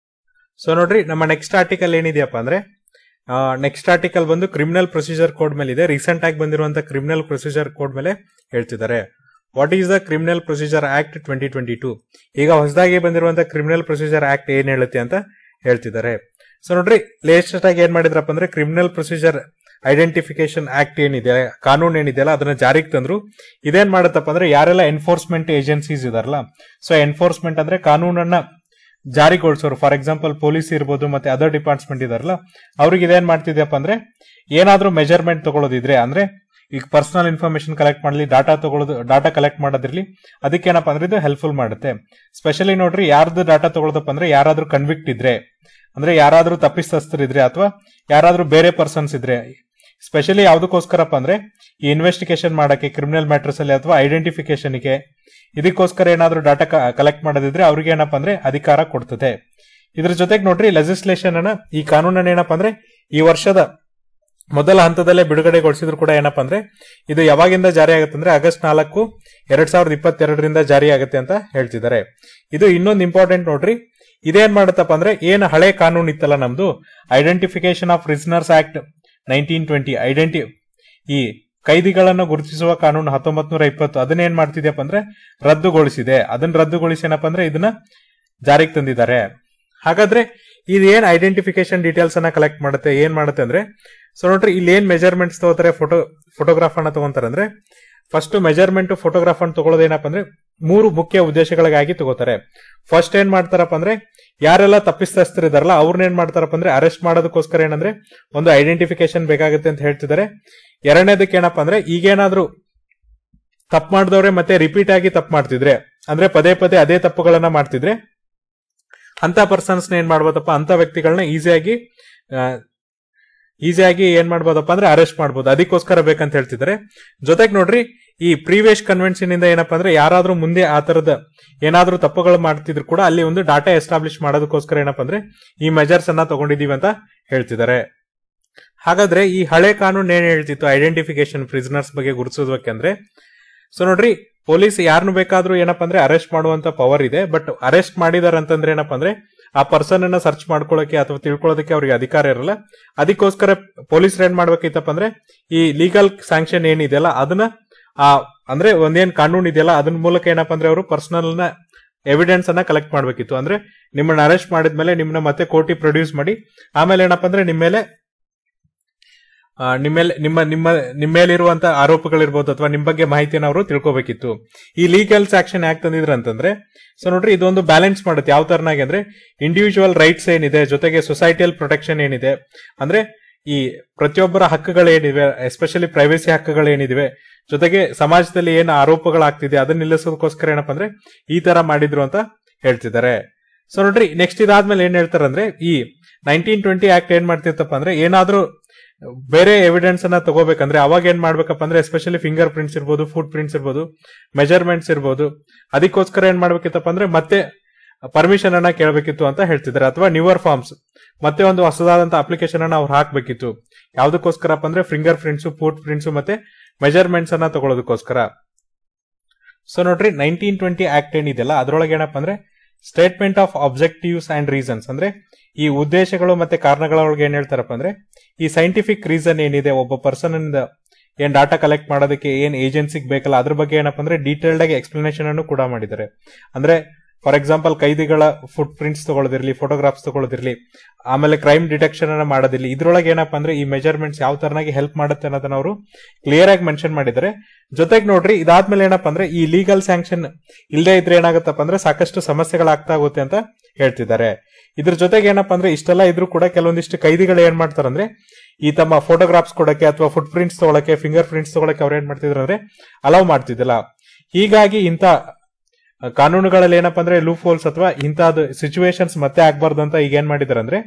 ಸೊ ನೋಡ್ರಿ ನಮ್ಮ ನೆಕ್ಸ್ಟ್ ಆರ್ಟಿಕಲ್ ಏನಿದೆಯಪ್ಪ ಅಂದ್ರೆ ನೆಕ್ಸ್ಟ್ ಆರ್ಟಿಕಲ್ ಬಂದು ಕ್ರಿಮಿನಲ್ ಪ್ರೊಸೀಜರ್ ಕೋಡ್ ಮೇಲೆ ಇದೆ ರೀಸೆಂಟ್ ಆಗಿ ಬಂದಿರುವಂತ ಕ್ರಿಮಿನಲ್ ಪ್ರೊಸೀಜರ್ ಕೋಡ್ ಮೇಲೆ ಹೇಳ್ತಿದ್ದಾರೆ what is the criminal procedure act twenty twenty two ಈಗ ಹೊಸದಾಗಿ ಬಂದಿರುವಂತಹ ಕ್ರಿಮಿನಲ್ ಪ್ರೊಸೀಜರ್ ಆಕ್ಟ್ ಏನ್ ಹೇಳುತ್ತೆ ಅಂತ ಹೇಳ್ತಿದ್ದಾರೆ ಸೊ ನೋಡ್ರಿ ಲೇಟೆಸ್ಟ್ ಆಗಿ ಏನ್ ಮಾಡಿದ್ರಪ್ಪ ಅಂದ್ರೆ ಕ್ರಿಮಿನಲ್ ಪ್ರೊಸೀಜರ್ ಐಡೆಂಟಿಫಿಕೇಶನ್ ಆಕ್ಟ್ ಏನಿದೆ ಕಾನೂನು ಏನಿದೆಯಲ್ಲ ಅದನ್ನ ಜಾರಿಗೆ ತಂದ್ರು ಇದೇನ್ ಮಾಡುತ್ತಪ್ಪ ಅಂದ್ರೆ ಯಾರೆಲ್ಲ ಎನ್ಫೋರ್ಸ್ಮೆಂಟ್ ಏಜೆನ್ಸೀಸ್ ಇದಾರಲ್ಲ ಸೊ ಎನ್ಫೋರ್ಸ್ಮೆಂಟ್ ಅಂದ್ರೆ ಕಾನೂನನ್ನ ಜಾರಿಗೊಳಿಸೋರು ಫಾರ್ ಎಕ್ಸಾಂಪಲ್ ಪೊಲೀಸ್ ಇರ್ಬೋದು ಮತ್ತೆ ಅದರ್ ಡಿಪಾರ್ಟ್ಮೆಂಟ್ ಇದಾರಲ್ಲ ಅವ್ರಿಗೆ ಇದೇನ್ ಮಾಡ್ತಿದ್ಯಪ್ಪ ಅಂದ್ರೆ ಏನಾದ್ರೂ ಮೆಜರ್ಮೆಂಟ್ ತಗೊಳ್ಳೋದಿದ್ರೆ ಅಂದ್ರೆ ಈಗ ಪರ್ಸನಲ್ ಇನ್ಫಾರ್ಮೇಶನ್ ಕಲೆಕ್ಟ್ ಮಾಡಲಿ ಡಾಟಾ ತಗೊಳ್ಳೋದು ಡಾಟಾ ಕಲೆಕ್ಟ್ ಮಾಡೋದ್ರಲ್ಲಿ ಅದಕ್ಕೇನಪ್ಪ ಅಂದ್ರೆ ಇದು ಹೆಲ್ಪ್ಫುಲ್ ಮಾಡುತ್ತೆ ಸ್ಪೆಷಲಿ ನೋಡ್ರಿ ಯಾರ್ದು ಡಾಟಾ ತಗೊಳ್ಳೋದಪ್ಪ ಅಂದ್ರೆ ಯಾರಾದ್ರೂ ಕನ್ವಿಕ್ಟ್ ಇದ್ರೆ ಅಂದ್ರೆ ಯಾರಾದ್ರೂ ತಪ್ಪಿಸ್ತಸ್ಥರಿದ್ರೆ ಅಥವಾ ಯಾರಾದ್ರೂ ಬೇರೆ ಪರ್ಸನ್ಸ್ ಇದ್ರೆ ಸ್ಪೆಷಲಿ ಯಾವ್ದಕ್ಕೋಸ್ಕರಪ್ಪ ಅಂದ್ರೆ ಈ ಇನ್ವೆಸ್ಟಿಗೇಷನ್ ಮಾಡಕ್ಕೆ ಕ್ರಿಮಿನಲ್ ಮ್ಯಾಟರ್ಸ್ ಅಲ್ಲಿ ಅಥವಾ ಐಡೆಂಟಿಫಿಕೇಶನ್ಗೆ ಇದಕ್ಕೋಸ್ಕರ ಏನಾದ್ರೂ ಡಾಟಾ ಕಲೆಕ್ಟ್ ಮಾಡೋದಿದ್ರೆ ಅವ್ರಿಗೆ ಏನಪ್ಪ ಅಂದ್ರೆ ಅಧಿಕಾರ ಕೊಡ್ತದೆ ಇದ್ರ ಜೊತೆಗೆ ನೋಡ್ರಿ ಲೆಜಿಸ್ಲೇಷನ್ ಅನ್ನ ಈ ಕಾನೂನನ್ನ ಏನಪ್ಪ ಅಂದ್ರೆ ಈ ವರ್ಷದ ಮೊದಲ ಹಂತದಲ್ಲೇ ಬಿಡುಗಡೆಗೊಳಿಸಿದ್ರು ಕೂಡ ಏನಪ್ಪಾ ಅಂದ್ರೆ ಇದು ಯಾವಾಗಿಂದ ಜಾರಿ ಆಗುತ್ತೆ ಅಂದ್ರೆ ಆಗಸ್ಟ್ ನಾಲ್ಕು ಎರಡ್ ಸಾವಿರದ ಇಪ್ಪತ್ತೆರಡರಿಂದ ಜಾರಿ ಆಗುತ್ತೆ ಅಂತ ಹೇಳ್ತಿದ್ದಾರೆ ಇದು ಇನ್ನೊಂದು ಇಂಪಾರ್ಟೆಂಟ್ ನೋಡ್ರಿ ಇದೇನ್ ಮಾಡುತ್ತಪ್ಪ ಅಂದ್ರೆ ಏನ್ ಹಳೆ ಕಾನೂನು ಇತ್ತಲ್ಲ ನಮ್ದು identification of prisoners act nineteen twenty ಐಡೆಂಟಿ ಈ ಕೈದಿಗಳನ್ನು ಗುರುತಿಸುವ ಕಾನೂನು ಹತ್ತೊಂಬತ್ ನೂರ ಇಪ್ಪತ್ತು ಅದನ್ನ ಏನ್ ಮಾಡ್ತಿದ್ಯಪ್ಪ ಅಂದ್ರೆ ರದ್ದುಗೊಳಿಸಿದೆ ಅದನ್ನ ರದ್ದುಗೊಳಿಸಿ ಏನಪ್ಪ ಅಂದ್ರೆ ಇದನ್ನ ಜಾರಿಗೆ ತಂದಿದ್ದಾರೆ ಹಾಗಾದ್ರೆ ಇದು ಏನ್ ಐಡೆಂಟಿಫಿಕೇಶನ್ ಡೀಟೇಲ್ಸ್ ಅನ್ನ ಕಲೆಕ್ಟ್ ಮಾಡುತ್ತೆ ಏನ್ ಮಾಡುತ್ತೆ ಅಂದ್ರೆ ಸೊ ನೋಡ್ರಿ ಇಲ್ಲಿ ಏನ್ ಮೆಜರ್ಮೆಂಟ್ಸ್ ತಗೋತಾರೆ ಫೋಟೋ ಫೋಟೋಗ್ರಾಫ್ ಅನ್ನ ತಗೊಂತಾರೆ ಅಂದ್ರೆ ಫಸ್ಟ್ ಮೆಜರ್ಮೆಂಟ್ ಫೋಟೋಗ್ರಾಫ್ ಅನ್ನು ತಗೊಳ್ಳೋದು ಏನಪ್ಪ ಅಂದ್ರೆ ಮೂರು ಮುಖ್ಯ ಉದ್ದೇಶಗಳಿಗಾಗಿ ತಗೋತಾರೆ ಫಸ್ಟ್ ಏನ್ ಮಾಡ್ತಾರಪ್ಪ ಅಂದ್ರೆ ಯಾರೆಲ್ಲ ತಪ್ಪಿಸ್ತಸ್ಥರಿದಾರಲ್ಲ ಅವ್ರನ್ನ ಏನ್ ಮಾಡ್ತಾರಪ್ಪ ಅಂದ್ರೆ ಅರೆಸ್ಟ್ ಮಾಡೋದಕ್ಕೋಸ್ಕರ ಏನಂದ್ರೆ ಒಂದು ಐಡೆಂಟಿಫಿಕೇಶನ್ ಬೇಕಾಗುತ್ತೆ ಅಂತ ಹೇಳ್ತಿದ್ದಾರೆ ಎರಡನೇದಕ್ಕೆ ಏನಪ್ಪ ಅಂದ್ರೆ ಈಗೇನಾದ್ರೂ ತಪ್ಪು ಮಾಡಿದವ್ರೆ ಮತ್ತೆ ರಿಪೀಟ್ ಆಗಿ ತಪ್ಪು ಮಾಡ್ತಿದ್ರೆ ಅಂದ್ರೆ ಪದೇ ಪದೇ ಅದೇ ತಪ್ಪುಗಳನ್ನ ಮಾಡ್ತಿದ್ರೆ ಅಂತ ಪರ್ಸನ್ಸ್ ಏನ್ ಮಾಡ್ಬೋದಪ್ಪ ಅಂತ ವ್ಯಕ್ತಿಗಳನ್ನ ಈಸಿಯಾಗಿ ಈಸಿಯಾಗಿ ಏನ್ ಮಾಡ್ಬೋದಪ್ಪ ಅಂದ್ರೆ ಅರೆಸ್ಟ್ ಮಾಡ್ಬೋದು ಅದಕ್ಕೋಸ್ಕರ ಬೇಕಂತ ಹೇಳ್ತಿದ್ದಾರೆ ಜೊತೆಗೆ ನೋಡ್ರಿ ಈ ಪ್ರೀವಿಯಸ್ ಕನ್ವೆನ್ಷನ್ ಇಂದ ಏನಪ್ಪಾ ಅಂದ್ರೆ ಯಾರಾದ್ರೂ ಮುಂದೆ ಆ ತರದ ಏನಾದ್ರೂ ತಪ್ಪುಗಳು ಮಾಡ್ತಿದ್ರು ಕೂಡ ಅಲ್ಲಿ ಒಂದು ಡಾಟಾ ಎಸ್ಟಾಬ್ಲಿಷ್ ಮಾಡೋದಕ್ಕೋಸ್ಕರ ಏನಪ್ಪಾ ಅಂದ್ರೆ ಈ ಮೆಜರ್ಸ್ ಅನ್ನ ತಗೊಂಡಿದೀವಿ ಅಂತ ಹೇಳ್ತಿದ್ದಾರೆ ಹಾಗಾದ್ರೆ ಈ ಹಳೆ ಕಾನೂನು ಏನ್ ಹೇಳ್ತಿತ್ತು ಐಡೆಂಟಿಫಿಕೇಶನ್ ಪ್ರಿಸನರ್ಸ್ ಬಗ್ಗೆ ಗುರುತಿಸೋದಕ್ಕೆ ಅಂದ್ರೆ ಸೊ ನೋಡ್ರಿ ಪೊಲೀಸ್ ಯಾರನ್ನು ಬೇಕಾದ್ರೂ ಏನಪ್ಪಾ ಅಂದ್ರೆ ಅರೆಸ್ಟ್ ಮಾಡುವಂತ ಪವರ್ ಇದೆ ಬಟ್ ಅರೆಸ್ಟ್ ಮಾಡಿದಾರೆ ಅಂತಂದ್ರೆ ಏನಪ್ಪಾ ಅಂದ್ರೆ ಆ ಪರ್ಸನ್ ಅನ್ನ ಸರ್ಚ್ ಮಾಡ್ಕೊಳ್ಳೋಕೆ ಅಥವಾ ತಿಳ್ಕೊಳ್ಳೋದಕ್ಕೆ ಅವ್ರಿಗೆ ಅಧಿಕಾರ ಇರಲ್ಲ ಅದಕ್ಕೋಸ್ಕರ ಪೊಲೀಸರು ಏನ್ ಮಾಡ್ಬೇಕಿತ್ತಪ್ಪ ಅಂದ್ರೆ ಈ ಲೀಗಲ್ ಸ್ಯಾಂಕ್ಷನ್ ಏನಿದೆಯಲ್ಲ ಅದನ್ನ ಆ ಅಂದ್ರೆ ಒಂದೇನ್ ಕಾನೂನು ಇದೆಯಲ್ಲ ಅದನ್ನ ಮೂಲಕ ಏನಪ್ಪಾ ಅಂದ್ರೆ ಅವರು ಪರ್ಸನಲ್ ನ ಎವಿಡೆನ್ಸ್ ಅನ್ನ ಕಲೆಕ್ಟ್ ಮಾಡ್ಬೇಕಿತ್ತು ಅಂದ್ರೆ ನಿಮ್ಮನ್ನ ಅರೆಸ್ಟ್ ಮಾಡಿದ್ಮೇಲೆ ನಿಮ್ಮನ್ನ ಮತ್ತೆ ಕೋರ್ಟಿ ಪ್ರೊಡ್ಯೂಸ್ ಮಾಡಿ ಆಮೇಲೆ ಏನಪ್ಪಾ ಅಂದ್ರೆ ನಿಮ್ಮ ಮೇಲೆ ಆ, ನಿಮ್ಮೇಲೆ ನಿಮ್ಮ ನಿಮ್ಮ ನಿಮ್ಮೇಲಿರುವಂತ ಆರೋಪಗಳಿರ್ಬೋದು ಅಥವಾ ನಿಮ್ ಬಗ್ಗೆ ಮಾಹಿತಿಯನ್ನು ಅವರು ತಿಳ್ಕೊಬೇಕಿತ್ತು ಈ ಲೀಗಲ್ಸ್ ಆಕ್ಷನ್ ಯಾಕೆ ತಂದಿದ್ರು ಅಂತಂದ್ರೆ ಸೊ ನೋಡ್ರಿ ಇದೊಂದು ಬ್ಯಾಲೆನ್ಸ್ ಮಾಡುತ್ತೆ ಯಾವ ತರನಾಗಿ ಅಂದ್ರೆ ಇಂಡಿವಿಜುವಲ್ ರೈಟ್ಸ್ ಏನಿದೆ ಜೊತೆಗೆ ಸೊಸೈಟಿಯಲ್ ಪ್ರೊಟೆಕ್ಷನ್ ಏನಿದೆ ಅಂದ್ರೆ ಈ ಪ್ರತಿಯೊಬ್ಬರ ಹಕ್ಕುಗಳೇನಿವೆ ಎಸ್ಪೆಷಲಿ ಪ್ರೈವೇಸಿ ಹಕ್ಕುಗಳೇನಿವೆ ಜೊತೆಗೆ ಸಮಾಜದಲ್ಲಿ ಏನು ಆರೋಪಗಳಾಗ್ತಿದೆ ಅದನ್ನ ನಿಲ್ಲಿಸೋದಕ್ಕೋಸ್ಕರ ಏನಪ್ಪಾ ಅಂದ್ರೆ ಈ ತರ ಮಾಡಿದ್ರು ಅಂತ ಹೇಳ್ತಿದ್ದಾರೆ ಸೊ ನೋಡ್ರಿ ನೆಕ್ಸ್ಟ್ ಇದಾದ್ಮೇಲೆ ಏನ್ ಹೇಳ್ತಾರಂದ್ರೆ ಈ ನೈನ್ಟೀನ್ ಟ್ವೆಂಟಿ ಆಕ್ಟ್ ಏನ್ ಮಾಡ್ತಿತ್ತಪ್ಪ ಅಂದ್ರೆ ಏನಾದ್ರೂ ಬೇರೆ ಎವಿಡೆನ್ಸ್ ಅನ್ನ ತಗೋಬೇಕಂದ್ರೆ ಅವಾಗ ಏನ್ ಮಾಡ್ಬೇಕಪ್ಪ ಅಂದ್ರೆ ಎಸ್ಪೆಷಲಿ ಫಿಂಗರ್ ಪ್ರಿಂಟ್ಸ್ ಇರ್ಬೋದು ಫುಟ್ ಪ್ರಿಂಟ್ಸ್ ಇರ್ಬೋದು ಮೆಜರ್ಮೆಂಟ್ಸ್ ಇರ್ಬೋದು ಅದಕ್ಕೋಸ್ಕರ ಏನ್ ಮಾಡ್ಬೇಕಿತ್ತಪ್ಪ ಅಂದ್ರೆ ಮತ್ತೆ ಪರ್ಮಿಷನ್ ಅನ್ನ ಕೇಳಬೇಕಿತ್ತು ಅಂತ ಹೇಳ್ತಿದ್ದಾರೆ ಅಥವಾ ನ್ಯೂವರ್ ಫಾರ್ಮ್ಸ್ ಮತ್ತೆ ಒಂದು ಹೊಸದಾದಂತ ಅಪ್ಲಿಕೇಶನ್ ಅನ್ನ ಅವ್ರು ಹಾಕ್ಬೇಕಿತ್ತು ಯಾವ್ದಕ್ಕೋಸ್ಕರಪ್ಪ ಅಂದ್ರೆ ಫಿಂಗರ್ ಪ್ರಿಂಟ್ಸ್ ಫುಟ್ ಪ್ರಿಂಟ್ಸ್ ಮತ್ತೆ ಮೆಜರ್ಮೆಂಟ್ಸ್ ಅನ್ನ ತಗೊಳ್ಳೋದಕ್ಕೋಸ್ಕರ ಸೊ ನೋಡ್ರಿ ನೈನ್ಟೀನ್ ಟ್ವೆಂಟಿ ಆಕ್ಟ್ ಏನಿದೆಯಲ್ಲ ಅದ್ರೊಳಗೆ ಏನಪ್ಪ ಅಂದ್ರೆ statement of objectives and reasons ಅಂದ್ರೆ ಈ ಉದ್ದೇಶಗಳು ಮತ್ತೆ ಕಾರಣಗಳೊಳಗೆ ಏನ್ ಹೇಳ್ತಾರಪ್ಪ ಅಂದ್ರೆ ಈ ಸೈಂಟಿಫಿಕ್ ರೀಸನ್ ಏನಿದೆ ಒಬ್ಬ ಪರ್ಸನ್ ಏನ್ ಡಾಟಾ ಕಲೆಕ್ಟ್ ಮಾಡೋದಕ್ಕೆ ಏನ್ ಏಜೆನ್ಸಿಗೆ ಬೇಕಲ್ಲ ಅದ್ರ ಬಗ್ಗೆ ಏನಪ್ಪ ಅಂದ್ರೆ ಡೀಟೇಲ್ಡ್ ಆಗಿ ಎಕ್ಸ್ಪ್ಲನೇಷನ್ ಅನ್ನು ಕೂಡ ಮಾಡಿದ್ದಾರೆ ಅಂದ್ರೆ ಫಾರ್ ಎಕ್ಸಾಂಪಲ್ ಕೈದಿಗಳ ಫುಟ್ ಪ್ರಿಂಟ್ಸ್ ತಗೊಳ್ಳೋದಿರ್ಲಿ ಫೋಟೋಗ್ರಾಫ್ಸ್ ತಗೊಳ್ಳೋದಿರ್ಲಿ ಆಮೇಲೆ ಕ್ರೈಮ್ ಡಿಟೆಕ್ಷನ್ ಅನ್ನ ಮಾಡೋದಿರ್ಲಿ ಇದ್ರೊಳಗೆ ಏನಪ್ಪ ಅಂದ್ರೆ ಈ ಮೆಜರ್ಮೆಂಟ್ಸ್ ಯಾವ ತರನಾಗಿ ಹೆಲ್ಪ್ ಮಾಡುತ್ತೆ ಅನ್ನೋದನ್ನ ಅವರು ಕ್ಲಿಯರ್ ಆಗಿ ಮೆನ್ಷನ್ ಮಾಡಿದ್ದಾರೆ ಜೊತೆಗೆ ನೋಡ್ರಿ ಇದಾದ್ಮೇಲೆ ಏನಪ್ಪ ಅಂದ್ರೆ ಈ ಲೀಗಲ್ ಸ್ಯಾಂಕ್ಷನ್ ಇಲ್ಲದೆ ಇದ್ರೆ ಏನಾಗುತ್ತಪ್ಪ ಅಂದ್ರೆ ಸಾಕಷ್ಟು ಸಮಸ್ಯೆಗಳಾಗ್ತಾ ಹೋಗುತ್ತೆ ಅಂತ ಹೇಳ್ತಿದ್ದಾರೆ ಇದ್ರ ಜೊತೆಗೆ ಏನಪ್ಪ ಅಂದ್ರೆ ಇಷ್ಟೆಲ್ಲ ಇದ್ರೂ ಕೂಡ ಕೆಲವೊಂದಿಷ್ಟು ಕೈದಿಗಳು ಏನ್ ಮಾಡ್ತಾರಂದ್ರೆ ಈ ತಮ್ಮ ಫೋಟೋಗ್ರಾಫ್ಸ್ ಕೊಡಕ್ಕೆ ಅಥವಾ ಫುಟ್ ಪ್ರಿಂಟ್ಸ್ ತಗೊಳಕ್ಕೆ ಫಿಂಗರ್ ಪ್ರಿಂಟ್ಸ್ ತಗೊಳಕ್ಕೆ ಅವ್ರು ಏನ್ ಮಾಡ್ತಿದ್ರು ಅಂದ್ರೆ ಅಲೌ ಮಾಡ್ತಿದ್ದಿಲ್ಲ ಹೀಗಾಗಿ ಇಂತ ಕಾನೂನುಗಳಲ್ಲಿ ಏನಪ್ಪಾ ಅಂದ್ರೆ ಲೂಪ್ ಹೋಲ್ಸ್ ಅಥವಾ ಇಂತಹದ್ದು ಸಿಚುವೇಶನ್ಸ್ ಮತ್ತೆ ಆಗ್ಬಾರ್ದು ಅಂತ ಈಗ ಏನ್ ಮಾಡಿದಾರೆ ಅಂದ್ರೆ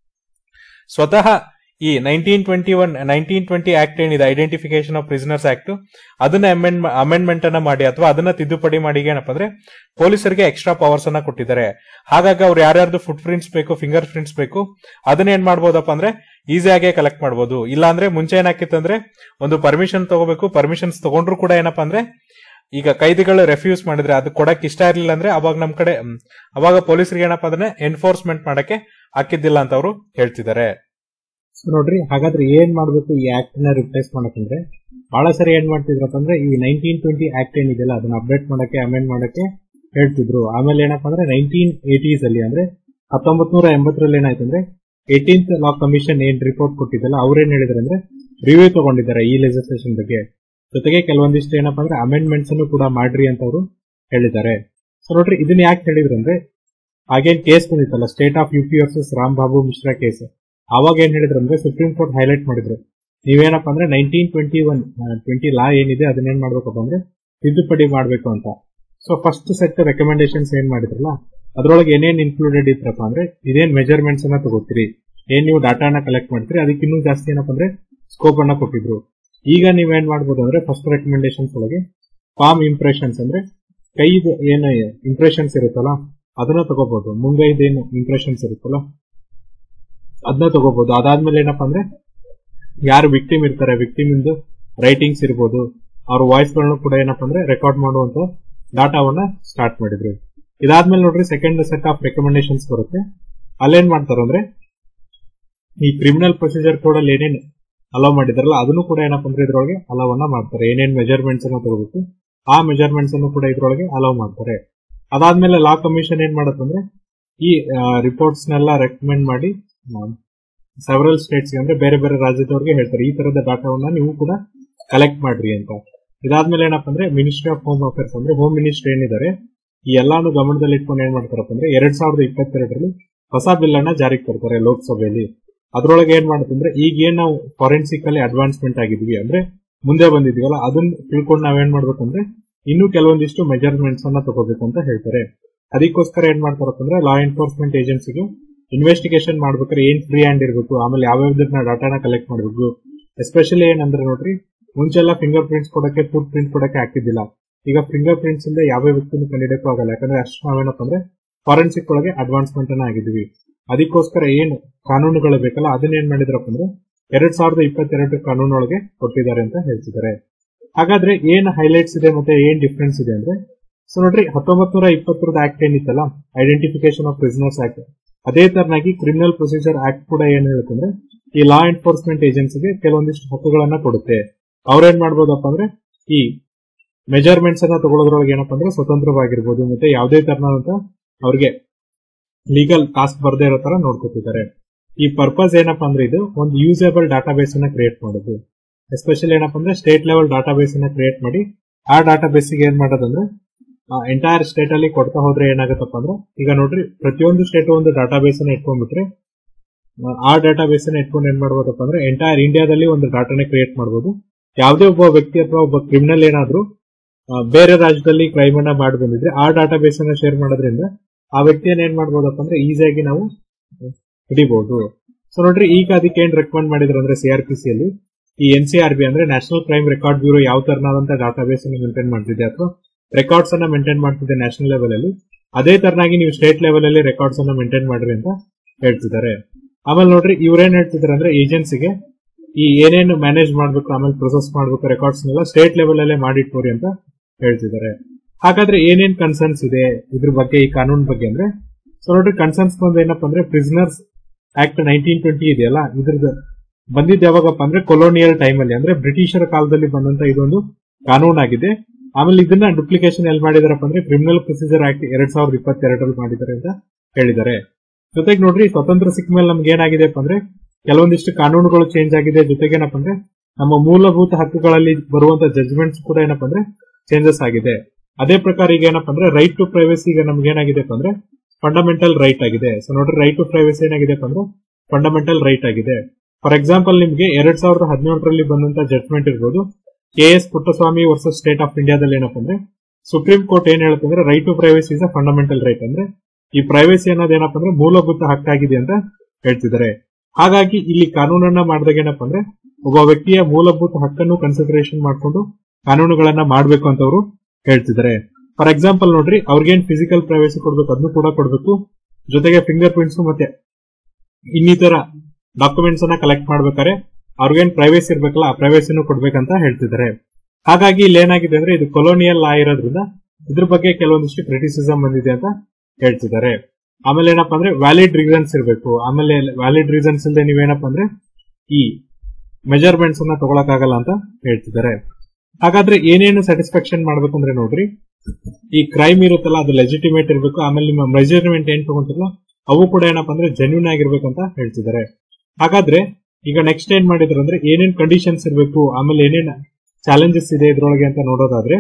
ಸ್ವತಃ ಈ nineteen twenty one nineteen twenty act ಏನಿದೆ ಐಡೆಂಟಿಫಿಕೇಶನ್ ಆಫ್ ಪ್ರಿಸನರ್ಸ್ ಆಕ್ಟ್ ಅದನ್ನ ಅಮೆಂಡ್ಮೆಂಟ್ ಅನ್ನ ಮಾಡಿ ಅಥವಾ ಅದನ್ನ ತಿದ್ದುಪಡಿ ಮಾಡಿ ಏನಪ್ಪ ಅಂದ್ರೆ ಪೊಲೀಸರಿಗೆ ಎಕ್ಸ್ಟ್ರಾ ಪವರ್ಸ್ ಅನ್ನ ಕೊಟ್ಟಿದ್ದಾರೆ ಹಾಗಾಗಿ ಅವ್ರು ಯಾರ್ಯಾರ್ದು ಫುಟ್ ಪ್ರಿಂಟ್ಸ್ ಬೇಕು ಫಿಂಗರ್ ಪ್ರಿಂಟ್ಸ್ ಬೇಕು ಅದನ್ನ ಏನ್ ಮಾಡ್ಬೋದಪ್ಪ ಅಂದ್ರೆ ಈಸಿಯಾಗಿ ಕಲೆಕ್ಟ್ ಮಾಡ್ಬೋದು ಇಲ್ಲ ಅಂದ್ರೆ ಮುಂಚೆ ಏನಾಕಿತ್ತಂದ್ರೆ ಒಂದು ಪರ್ಮಿಷನ್ ತಗೋಬೇಕು ಪರ್ಮಿಷನ್ಸ್ ತಗೊಂಡ್ರು ಕೂಡ ಏನಪ್ಪಾ ಅಂದ್ರೆ ಈಗ ಕೈದಿಗಳು ರೆಫ್ಯೂಸ್ ಮಾಡಿದ್ರೆ ಅದು ಕೊಡಕ್ ಇಷ್ಟ ಇರ್ಲಿಲ್ಲ ಅಂದ್ರೆ ಅವಾಗ ನಮ್ ಕಡೆ ಮ್, ಅವಾಗ ಪೊಲೀಸರಿಗೆ ಏನಪ್ಪಾ ಅದನ್ನ ಎನ್ಫೋರ್ಸ್ಮೆಂಟ್ ಮಾಡಕ್ಕೆ ಹಾಕಿದ್ದಿಲ್ಲ ಅಂತ ಅವರು ಹೇಳ್ತಿದ್ದಾರೆ ಸೊ ನೋಡ್ರಿ ಹಾಗಾದ್ರೆ ಏನ್ ಮಾಡ್ಬೇಕು ಈ ಆಕ್ಟ್ ನ ರಿಪ್ಲೇಸ್ ಮಾಡಕಂದ್ರೆ ಬಹಳ ಸರಿ ಏನ್ ಮಾಡ್ತಿದ್ರಪ್ಪ ಅಂದ್ರೆ ಈ ನೈನ್ಟೀನ್ ಟ್ವೆಂಟಿ ಆಕ್ಟ್ ಏನಿದೆಯಲ್ಲ ಅದನ್ನ ಅಪ್ಡೇಟ್ ಮಾಡಕ್ಕೆ ಅಮೆಂಡ್ ಮಾಡಕ್ಕೆ ಹೇಳ್ತಿದ್ರು ಆಮೇಲೆ ಏನಪ್ಪಾ ಅಂದ್ರೆ ನೈನ್ಟೀನ್ ಏಟೀಸ್ ಅಲ್ಲಿ ಅಂದ್ರೆ ಹತ್ತೊಂಬತ್ ನೂರ ಎಂಬತ್ತರಲ್ಲಿ ಏನಾಯ್ತು ಅಂದ್ರೆ ಏಟೀನ್ತ್ ಲಾ ಕಮಿಷನ್ ಏನ್ ರಿಪೋರ್ಟ್ ಕೊಟ್ಟಿದ್ದಲ್ಲ ಅವ್ರೇನ್ ಹೇಳಿದಾರೆ ಅಂದ್ರೆ ರಿವ್ಯೂ ತಗೊಂಡಿದ್ದಾರೆ ಈ ಲೆಜಿಸ್ಲೇಷನ್ ಬಗ್ಗೆ ಜೊತೆಗೆ ಕೆಲವೊಂದಿಷ್ಟು ಏನಪ್ಪಾ ಅಂದ್ರೆ ಅಮೆಂಡ್ಮೆಂಟ್ಸ್ ಅನ್ನು ಕೂಡ ಮಾಡ್ರಿ ಅಂತ ಅವರು ಹೇಳಿದ್ದಾರೆ ಸೊ ನೋಡ್ರಿ ಇದನ್ನ ಯಾಕೆ ಹೇಳಿದ್ರು ಅಂದ್ರೆ ಹಾಗೇನ್ ಕೇಸ್ ಬಂದಿತ್ತಲ್ಲ state of U P versus Ram Babu Mishra case ಅವಾಗ ಏನ್ ಹೇಳಿದ್ರು ಅಂದ್ರೆ ಸುಪ್ರೀಂ ಕೋರ್ಟ್ ಹೈಲೈಟ್ ಮಾಡಿದ್ರು ನೀವೇನಪ್ಪ ಅಂದ್ರೆ nineteen twenty one twenty law ಏನಿದೆ ಅದನ್ನ ಏನ್ ಮಾಡ್ಬೇಕಪ್ಪ ಅಂದ್ರೆ ತಿದ್ದುಪಡಿ ಮಾಡ್ಬೇಕು ಅಂತ ಸೊ ಫಸ್ಟ್ ಸೆಟ್ ರೆಕಮೆಂಡೇಶನ್ಸ್ ಏನ್ ಮಾಡಿದ್ರಲ್ಲ ಅದ್ರೊಳಗೆ ಏನೇನ್ ಇನ್ಕ್ಲೂಡೆಡ್ ಇದ್ರಪ್ಪ ಅಂದ್ರೆ ಇದೇನ್ ಮೆಜರ್ಮೆಂಟ್ಸ್ ಅನ್ನ ತಗೋತೀರಿ ಏನ್ ನೀವು ಡಾಟಾನ ಕಲೆಕ್ಟ್ ಮಾಡ್ತೀರಿ ಅದಕ್ಕೆ ಇನ್ನೂ ಜಾಸ್ತಿ ಏನಪ್ಪ ಅಂದ್ರೆ ಸ್ಕೋಪ್ ಅನ್ನ ಕೊಟ್ಟಿದ್ರು ಈಗ ನೀವೇನ್ ಮಾಡ್ಬೋದು ಅಂದ್ರೆ ಫಸ್ಟ್ ರೆಕಮೆಂಡೇಶನ್ಸ್ ಒಳಗೆ ಫಾರ್ಮ್ ಇಂಪ್ರೆಷನ್ಸ್ ಅಂದ್ರೆ ಕೈದು ಏನು ಇಂಪ್ರೆಷನ್ಸ್ ಇರುತ್ತಲ್ಲ ಅದನ್ನ ತಗೋಬಹುದು ಮುಂಗೈದೇನು ಇಂಪ್ರೆಷನ್ಸ್ ಇರುತ್ತಲ್ಲ ಅದನ್ನ ತಗೋಬಹುದು ಅದಾದ್ಮೇಲೆ ಏನಪ್ಪಾ ಅಂದ್ರೆ ಯಾರು ವಿಕ್ಟಿಮ್ ಇರ್ತಾರೆ ವಿಕ್ಟಿಮ್ ಇಂದು ರೈಟಿಂಗ್ಸ್ ಇರ್ಬೋದು ಅವ್ರ ವಾಯ್ಸ್ ಗಳನ್ನು ಕೂಡ ಏನಪ್ಪಾ ಅಂದ್ರೆ ರೆಕಾರ್ಡ್ ಮಾಡುವಂತ ಡಾಟಾವನ್ನ ಸ್ಟಾರ್ಟ್ ಮಾಡಿದ್ರು ಇದಾದ್ಮೇಲೆ ನೋಡ್ರಿ ಸೆಕೆಂಡ್ ಸೆಟ್ ಆಫ್ ರೆಕಮೆಂಡೇಶನ್ಸ್ ಬರುತ್ತೆ ಅಲ್ಲೇನ್ ಮಾಡ್ತಾರೆ ಅಂದ್ರೆ ಈ ಕ್ರಿಮಿನಲ್ ಪ್ರೊಸೀಜರ್ ಕೋಡ್ ಅಲ್ಲಿ ಏನೇನ್ ಅಲೋ ಮಾಡಿದಾರಲ್ಲ ಅದನ್ನು ಕೂಡ ಏನಪ್ಪಾ ಅಂದ್ರೆ ಇದ್ರೊಳಗೆ ಅಲೋವನ್ನ ಮಾಡ್ತಾರೆ ಏನೇನ್ ಮೆಜರ್ಮೆಂಟ್ಸ್ ಅನ್ನ ತಗೋಬೇಕು ಆ ಮೆಜರ್ಮೆಂಟ್ಸ್ ಅನ್ನು ಕೂಡ ಇದ್ರೊಳಗೆ ಅಲೋ ಮಾಡ್ತಾರೆ ಅದಾದ್ಮೇಲೆ ಲಾ ಕಮಿಷನ್ ಏನ್ ಮಾಡತ್ತಂದ್ರೆ ಈ ರಿಪೋರ್ಟ್ಸ್ ನೆಲ್ಲ ರೆಕಮೆಂಡ್ ಮಾಡಿ ಸೆವರಲ್ ಸ್ಟೇಟ್ಸ್ ಅಂದ್ರೆ ಬೇರೆ ಬೇರೆ ರಾಜ್ಯದವ್ರಿಗೆ ಹೇಳ್ತಾರೆ ಈ ತರದ ಡಾಟಾವನ್ನ ನೀವು ಕೂಡ ಕಲೆಕ್ಟ್ ಮಾಡ್ರಿ ಅಂತ ಇದಾದ್ಮೇಲೆ ಏನಪ್ಪಾ ಅಂದ್ರೆ ಮಿನಿಸ್ಟ್ರಿ ಆಫ್ ಹೋಮ್ ಅಫೇರ್ಸ್ ಅಂದ್ರೆ ಹೋಮ್ ಮಿನಿಸ್ಟ್ರಿ ಏನಿದ್ದಾರೆ ಈ ಎಲ್ಲಾನು ಗಮನದಲ್ಲಿ ಇಟ್ಕೊಂಡು ಏನ್ ಮಾಡ್ತಾರಪ್ಪ ಅಂದ್ರೆ ಎರಡ್ ಸಾವಿರದ ಇಪ್ಪತ್ತೆರಡರಲ್ಲಿ ಹೊಸ ಬಿಲ್ ಅನ್ನ ಜಾರಿಗೆ ತರ್ತಾರೆ ಲೋಕಸಭೆಯಲ್ಲಿ ಅದ್ರೊಳಗೆ ಏನ್ ಮಾಡುತ್ತಂದ್ರೆ ಈಗ ಏನ್ ನಾವು ಫಾರೆನ್ಸಿಕ್ ಅಲ್ಲಿ ಅಡ್ವಾನ್ಸ್ಮೆಂಟ್ ಆಗಿದ್ವಿ ಅಂದ್ರೆ ಮುಂದೆ ಬಂದಿದೀವಲ್ಲ ಅದನ್ನ ತಿಳ್ಕೊಂಡು ನಾವೇನ್ ಮಾಡ್ಬೇಕಂದ್ರೆ ಇನ್ನೂ ಕೆಲವೊಂದಿಷ್ಟು ಮೆಜರ್ಮೆಂಟ್ಸ್ ಅನ್ನ ತಗೋಬೇಕಂತ ಹೇಳ್ತಾರೆ ಅದಕ್ಕೋಸ್ಕರ ಏನ್ ಮಾಡ್ತಾರಪ್ಪ ಅಂದ್ರೆ ಲಾ ಎನ್ಫೋರ್ಸ್ಮೆಂಟ್ ಏಜೆನ್ಸಿಗೆ ಇನ್ವೆಸ್ಟಿಗೇಷನ್ ಮಾಡ್ಬೇಕಾದ್ರೆ ಏನ್ ಫ್ರೀ ಹ್ಯಾಂಡ್ ಇರಬೇಕು ಆಮೇಲೆ ಯಾವ್ಯಾವ್ದನ್ನ ಡಾಟಾನ ಕಲೆಕ್ಟ್ ಮಾಡಬೇಕು ಎಸ್ಪೆಷಲಿ ಏನಂದ್ರೆ ನೋಡ್ರಿ ಮುಂಚೆಲ್ಲ ಫಿಂಗರ್ ಪ್ರಿಂಟ್ಸ್ ಕೊಡಕ್ಕೆ ಫುಟ್ ಪ್ರಿಂಟ್ ಕೊಡಕ್ಕೆ ಆಗ್ತಿದ್ದಿಲ್ಲ ಈಗ ಫಿಂಗರ್ ಪ್ರಿಂಟ್ಸ್ ಇಂದ ಯಾವ ವ್ಯಕ್ತಿನೂ ಕಂಡಿಡಕ್ಕೂ ಆಗಲ್ಲ ಯಾಕಂದ್ರೆ ಅಷ್ಟು ನಾವೇನಪ್ಪ ಅಂದ್ರೆ ಫಾರೆನ್ಸಿಕ್ ಒಳಗೆ ಅಡ್ವಾನ್ಸ್ಮೆಂಟ್ ಅನ್ನ ಆಗಿದ್ವಿ ಅದಕ್ಕೋಸ್ಕರ ಏನು ಕಾನೂನುಗಳು ಬೇಕಲ್ಲ ಅದನ್ನ ಏನ್ ಮಾಡಿದ್ರಪ್ಪ ಅಂದ್ರೆ ಎರಡ್ ಸಾವಿರದ ಇಪ್ಪತ್ತೆರಡು ಕಾನೂನೊಳಗೆ ಕೊಟ್ಟಿದ್ದಾರೆ ಅಂತ ಹೇಳ್ತಿದ್ದಾರೆ ಹಾಗಾದ್ರೆ ಏನ್ ಹೈಲೈಟ್ಸ್ ಇದೆ ಮತ್ತೆ ಏನ್ ಡಿಫ್ರೆನ್ಸ್ ಇದೆ ಅಂದ್ರೆ ಸೊ ನೋಡ್ರಿ ಹತ್ತೊಂಬತ್ ನೂರ ಇಪ್ಪತ್ತರದ ಆಕ್ಟ್ ಏನಿತ್ತಲ್ಲ ಐಡೆಂಟಿಫಿಕೇಶನ್ ಆಫ್ ಪ್ರಿಸನರ್ಸ್ ಆಕ್ಟ್ ಅದೇ ತರನಾಗಿ ಕ್ರಿಮಿನಲ್ ಪ್ರೊಸೀಜರ್ ಆಕ್ಟ್ ಕೂಡ ಏನ್ ಹೇಳುತ್ತಂದ್ರೆ ಈ ಲಾ ಎನ್ಫೋರ್ಸ್ಮೆಂಟ್ ಏಜೆನ್ಸಿಗೆ ಕೆಲವೊಂದಿಷ್ಟು ಹಕ್ಕುಗಳನ್ನ ಕೊಡುತ್ತೆ ಅವ್ರೇನ್ ಮಾಡ್ಬೋದಪ್ಪ ಅಂದ್ರೆ ಈ ಮೆಜರ್ಮೆಂಟ್ಸ್ ಅನ್ನ ತಗೊಳ್ಳೋದ್ರೊಳಗೆ ಏನಪ್ಪ ಅಂದ್ರೆ ಸ್ವತಂತ್ರವಾಗಿರ್ಬೋದು ಮತ್ತೆ ಯಾವುದೇ ತರನಾದಂತ ಅವ್ರಿಗೆ ಲೀಗಲ್ ಟಾಸ್ಕ್ ಬರ್ದೇ ಇರೋ ತರ ನೋಡ್ಕೊತಿದ್ದಾರೆ ಈ ಪರ್ಪಸ್ ಏನಪ್ಪಾ ಅಂದ್ರೆ ಇದು ಒಂದು ಯೂಸೇಬಲ್ ಡಾಟಾಬೇಸ್ ಅನ್ನ ಕ್ರಿಯೇಟ್ ಮಾಡೋದು ಎಸ್ಪೆಷಲಿ ಏನಪ್ಪಾ ಅಂದ್ರೆ ಸ್ಟೇಟ್ ಲೆವೆಲ್ ಡಾಟಾಬೇಸ್ ಅನ್ನ ಕ್ರಿಯೇಟ್ ಮಾಡಿ ಆ ಡಾಟಾಬೇಸ್ ಗೆ ಏನ್ ಮಾಡೋದಂದ್ರೆ ಎಂಟೈರ್ ಸ್ಟೇಟ್ ಅಲ್ಲಿ ಕೊಡ್ತಾ ಹೋದ್ರೆ ಏನಾಗುತ್ತಪ್ಪ ಅಂದ್ರೆ ಈಗ ನೋಡ್ರಿ ಪ್ರತಿಯೊಂದು ಸ್ಟೇಟ್ ಒಂದು ಡಾಟಾಬೇಸ್ ಅನ್ನ ಇಟ್ಕೊಂಡ್ಬಿಟ್ರೆ ಆ, ಆ ಡಾಟಾಬೇಸ್ ಅನ್ನ ಇಟ್ಕೊಂಡು ಏನ್ ಮಾಡ್ಬೋದಪ್ಪ ಅಂದ್ರೆ ಎಂಟೈರ್ ಇಂಡಿಯಾದಲ್ಲಿ ಒಂದು ಡಾಟಾನ ಕ್ರಿಯೇಟ್ ಮಾಡಬಹುದು ಯಾವುದೇ ಒಬ್ಬ ವ್ಯಕ್ತಿ ಅಥವಾ ಒಬ್ಬ ಕ್ರಿಮಿನಲ್ ಏನಾದ್ರೂ ಆ, ಬೇರೆ ರಾಜ್ಯದಲ್ಲಿ ಕ್ರೈಮ್ ಅನ್ನ ಮಾಡಿ ಬಂದಿದ್ರೆ ಆ ಡಾಟಾಬೇಸ್ ಅನ್ನ ಶೇರ್ ಮಾಡೋದ್ರಿಂದ ಆ ವ್ಯಕ್ತಿಯನ್ನ ಏನ್ ಮಾಡ್ಬೋದಪ್ಪ ಅಂದ್ರೆ ಈಸಿಯಾಗಿ ನಾವು ಹಿಡಿಬಹುದು ಸೊ ನೋಡ್ರಿ ಈಗ ಅದಕ್ಕೆ ಏನ್ ರೆಕಮೆಂಡ್ ಮಾಡಿದ್ರು ಅಂದ್ರೆ ಸಿಆರ್ ಪಿ ಸಿ ಅಲ್ಲಿ ಈ ಎನ್ ಸಿ ಆರ್ ಬಿ ಅಂದ್ರೆ ನ್ಯಾಷನಲ್ ಕ್ರೈಮ್ ರೆಕಾರ್ಡ್ ಬ್ಯೂರೋ ಯಾವ ತರನಾದಂತ ಡಾಟಾಬೇಸ್ ಅನ್ನು ಮೇಂಟೈನ್ ಮಾಡ್ತಿದೆ ಅಥವಾ ರೆಕಾರ್ಡ್ಸ್ ಅನ್ನ ಮೇಂಟೈನ್ ಮಾಡ್ತಿದೆ ನ್ಯಾಷನಲ್ ಲೆವೆಲ್ ಅಲ್ಲಿ ಅದೇ ತರನಾಗಿ ನೀವು ಸ್ಟೇಟ್ ಲೆವೆಲ್ ಅಲ್ಲಿ ರೆಕಾರ್ಡ್ಸ್ ಅನ್ನ ಮೇಂಟೈನ್ ಮಾಡ್ರಿ ಅಂತ ಹೇಳ್ತಿದ್ದಾರೆ ಆಮೇಲೆ ನೋಡ್ರಿ ಇವ್ರೇನ್ ಹೇಳ್ತಿದ್ದಾರೆ ಅಂದ್ರೆ ಏಜೆನ್ಸಿಗೆ ಈ ಏನೇನು ಮ್ಯಾನೇಜ್ ಮಾಡ್ಬೇಕು ಆಮೇಲೆ ಪ್ರೊಸೆಸ್ ಮಾಡ್ಬೇಕು ರೆಕಾರ್ಡ್ಸ್ ನೆಲ್ಲ ಸ್ಟೇಟ್ ಲೆವೆಲ್ ಅಲ್ಲೇ ಮಾಡಿಟ್ಕೋರಿ ಅಂತ ಹೇಳ್ತಿದ್ದಾರೆ ಹಾಗಾದ್ರೆ ಏನೇನ್ ಕನ್ಸರ್ನ್ಸ್ ಇದೆ ಇದ್ರ ಬಗ್ಗೆ ಈ ಕಾನೂನು ಬಗ್ಗೆ ಅಂದ್ರೆ ಸೊ ನೋಡ್ರಿ ಕನ್ಸರ್ನ್ಸ್ ಬಂದು ಏನಪ್ಪಾ ಅಂದ್ರೆ ಪ್ರಿಸನರ್ಸ್ ಆಕ್ಟ್ ನೈನ್ಟೀನ್ ಟ್ವೆಂಟಿ ಇದೆಯಲ್ಲ ಇದ್ರದ್ದು ಬಂದಿದ್ದು ಯಾವಾಗಪ್ಪ ಅಂದ್ರೆ ಕೊಲೋನಿಯಲ್ ಟೈಮ್ ಅಲ್ಲಿ ಅಂದ್ರೆ ಬ್ರಿಟಿಷರ ಕಾಲದಲ್ಲಿ ಬಂದಂತ ಇದೊಂದು ಕಾನೂನಾಗಿದೆ ಆಮೇಲೆ ಇದನ್ನ ಡುಪ್ಲಿಕೇಶನ್ ಎಲ್ಲಿ ಮಾಡಿದಾರಪ್ಪ ಅಂದ್ರೆ ಕ್ರಿಮಿನಲ್ ಪ್ರೊಸೀಜರ್ ಆಕ್ಟ್ ಎರಡ್ ಸಾವಿರದ ಇಪ್ಪತ್ತೆರಡರಲ್ಲಿ ಮಾಡಿದ್ದಾರೆ ಅಂತ ಹೇಳಿದ್ದಾರೆ ಜೊತೆಗೆ ನೋಡ್ರಿ ಸ್ವತಂತ್ರ ಸಿಕ್ಕ ಮೇಲೆ ನಮ್ಗೆ ಏನಾಗಿದೆಪ್ಪ ಅಂದ್ರೆ ಕೆಲವೊಂದಿಷ್ಟು ಕಾನೂನುಗಳು ಚೇಂಜ್ ಆಗಿದೆ ಜೊತೆಗೆ ಏನಪ್ಪ ಅಂದ್ರೆ ನಮ್ಮ ಮೂಲಭೂತ ಹಕ್ಕುಗಳಲ್ಲಿ ಬರುವಂತ ಜಜ್ಮೆಂಟ್ಸ್ ಕೂಡ ಏನಪ್ಪ ಅಂದ್ರೆ ಚೇಂಜಸ್ ಆಗಿದೆ ಅದೇ ಪ್ರಕಾರ ಈಗ ಏನಪ್ಪ ಅಂದ್ರೆ ರೈಟ್ ಟು ಪ್ರೈವಸಿ ಈಗ ನಮ್ಗೆ ಏನಾಗಿದೆಪ್ಪ ಅಂದ್ರೆ ಫಂಡಮೆಂಟಲ್ ರೈಟ್ ಆಗಿದೆ ಸೊ ನೋಡ್ರಿ ರೈಟ್ ಟು ಪ್ರೈವಸಿ ಏನಾಗಿದೆಪ್ಪ ಅಂದ್ರೆ ಫಂಡಮೆಂಟಲ್ ರೈಟ್ ಆಗಿದೆ ಫಾರ್ ಎಕ್ಸಾಂಪಲ್ ನಿಮ್ಗೆ ಎರಡ್ ಸಾವಿರದ ಹದಿನೇಳರಲ್ಲಿ ಬಂದಂತ ಜಡ್ಜ್ಮೆಂಟ್ ಇರ್ಬೋದು K S Puttaswamy versus state of ಇಂಡಿಯಾದಲ್ಲಿ ಏನಪ್ಪ ಅಂದ್ರೆ ಸುಪ್ರೀಂ ಕೋರ್ಟ್ ಏನ್ ಹೇಳುತ್ತೆ ಅಂದ್ರೆ right to privacy is a fundamental right ಅಂದ್ರೆ ಈ ಪ್ರೈವಸಿ ಅನ್ನೋದೇನಪ್ಪ ಅಂದ್ರೆ ಮೂಲಭೂತ ಹಕ್ಕಾಗಿದೆ ಅಂತ ಹೇಳ್ತಿದ್ದಾರೆ ಹಾಗಾಗಿ ಇಲ್ಲಿ ಕಾನೂನನ್ನ ಮಾಡಿದಾಗ ಏನಪ್ಪ ಅಂದ್ರೆ ಒಬ್ಬ ವ್ಯಕ್ತಿಯ ಮೂಲಭೂತ ಹಕ್ಕನ್ನು ಕನ್ಸಿಡರೇಷನ್ ಮಾಡ್ಕೊಂಡು ಕಾನೂನುಗಳನ್ನ ಮಾಡ್ಬೇಕು ಅಂತ ಅವರು ಹೇಳ್ತಿದ್ದಾರೆ ಫಾರ್ ಎಕ್ಸಾಂಪಲ್ ನೋಡ್ರಿ ಅವ್ರಿಗೇನ್ ಫಿಸಿಕಲ್ ಪ್ರೈವಸಿ ಕೊಡ್ಬೇಕು ಅದನ್ನು ಕೂಡ ಕೊಡ್ಬೇಕು ಜೊತೆಗೆ ಫಿಂಗರ್ ಪ್ರಿಂಟ್ಸ್ ಮತ್ತೆ ಇನ್ನಿತರ ಡಾಕ್ಯುಮೆಂಟ್ಸ್ ಅನ್ನ ಕಲೆಕ್ಟ್ ಮಾಡ್ಬೇಕಾದ್ರೆ ಅವ್ರಿಗೇನ್ ಪ್ರೈವೇಸಿ ಇರ್ಬೇಕಲ್ಲ ಆ ಪ್ರೈವೇಸಿನೂ ಕೊಡ್ಬೇಕಂತ ಹೇಳ್ತಿದ್ದಾರೆ ಹಾಗಾಗಿ ಇಲ್ಲಿ ಏನಾಗಿದೆ ಅಂದ್ರೆ ಇದು ಕೊಲೋನಿಯಲ್ ಲಾ ಇರೋದ್ರಿಂದ ಇದ್ರ ಬಗ್ಗೆ ಕೆಲವೊಂದಿಷ್ಟು ಕ್ರಿಟಿಸಿಸಮ್ ಬಂದಿದೆ ಅಂತ ಹೇಳ್ತಿದ್ದಾರೆ ಆಮೇಲೆ ಏನಪ್ಪಾ ಅಂದ್ರೆ ವ್ಯಾಲಿಡ್ ರೀಸನ್ಸ್ ಇರಬೇಕು ಆಮೇಲೆ ವ್ಯಾಲಿಡ್ ರೀಸನ್ಸ್ ಇಲ್ಲದೆ ನೀವೇನಪ್ಪ ಅಂದ್ರೆ ಈ ಮೆಜರ್ಮೆಂಟ್ಸ್ ಅನ್ನ ತಗೊಳಕಾಗಲ್ಲ ಅಂತ ಹೇಳ್ತಿದ್ದಾರೆ ಹಾಗಾದ್ರೆ ಏನೇನು ಸ್ಯಾಟಿಸ್ಫ್ಯಾಕ್ಷನ್ ಮಾಡ್ಬೇಕು ಅಂದ್ರೆ ನೋಡ್ರಿ ಈ ಕ್ರೈಮ್ ಇರುತ್ತಲ್ಲ ಅದು ಲೆಜಿಟಿಮೇಟ್ ಇರಬೇಕು ಆಮೇಲೆ ನಿಮ್ಮ ಮೆಜರ್ಮೆಂಟ್ ಏನ್ ತಗೊಂತಿರಲ್ಲ ಅವು ಕೂಡ ಏನಪ್ಪಾ ಅಂದ್ರೆ ಜೆನ್ಯೂನ್ ಆಗಿರ್ಬೇಕು ಅಂತ ಹೇಳ್ತಿದ್ದಾರೆ ಹಾಗಾದ್ರೆ ಈಗ ನೆಕ್ಸ್ಟ್ ಏನ್ ಮಾಡಿದ್ರು ಅಂದ್ರೆ ಏನೇನ್ ಕಂಡೀಷನ್ಸ್ ಇರಬೇಕು ಆಮೇಲೆ ಏನೇನ್ ಚಾಲೆಂಜಸ್ ಇದೆ ಇದ್ರೊಳಗೆ ಅಂತ ನೋಡೋದಾದ್ರೆ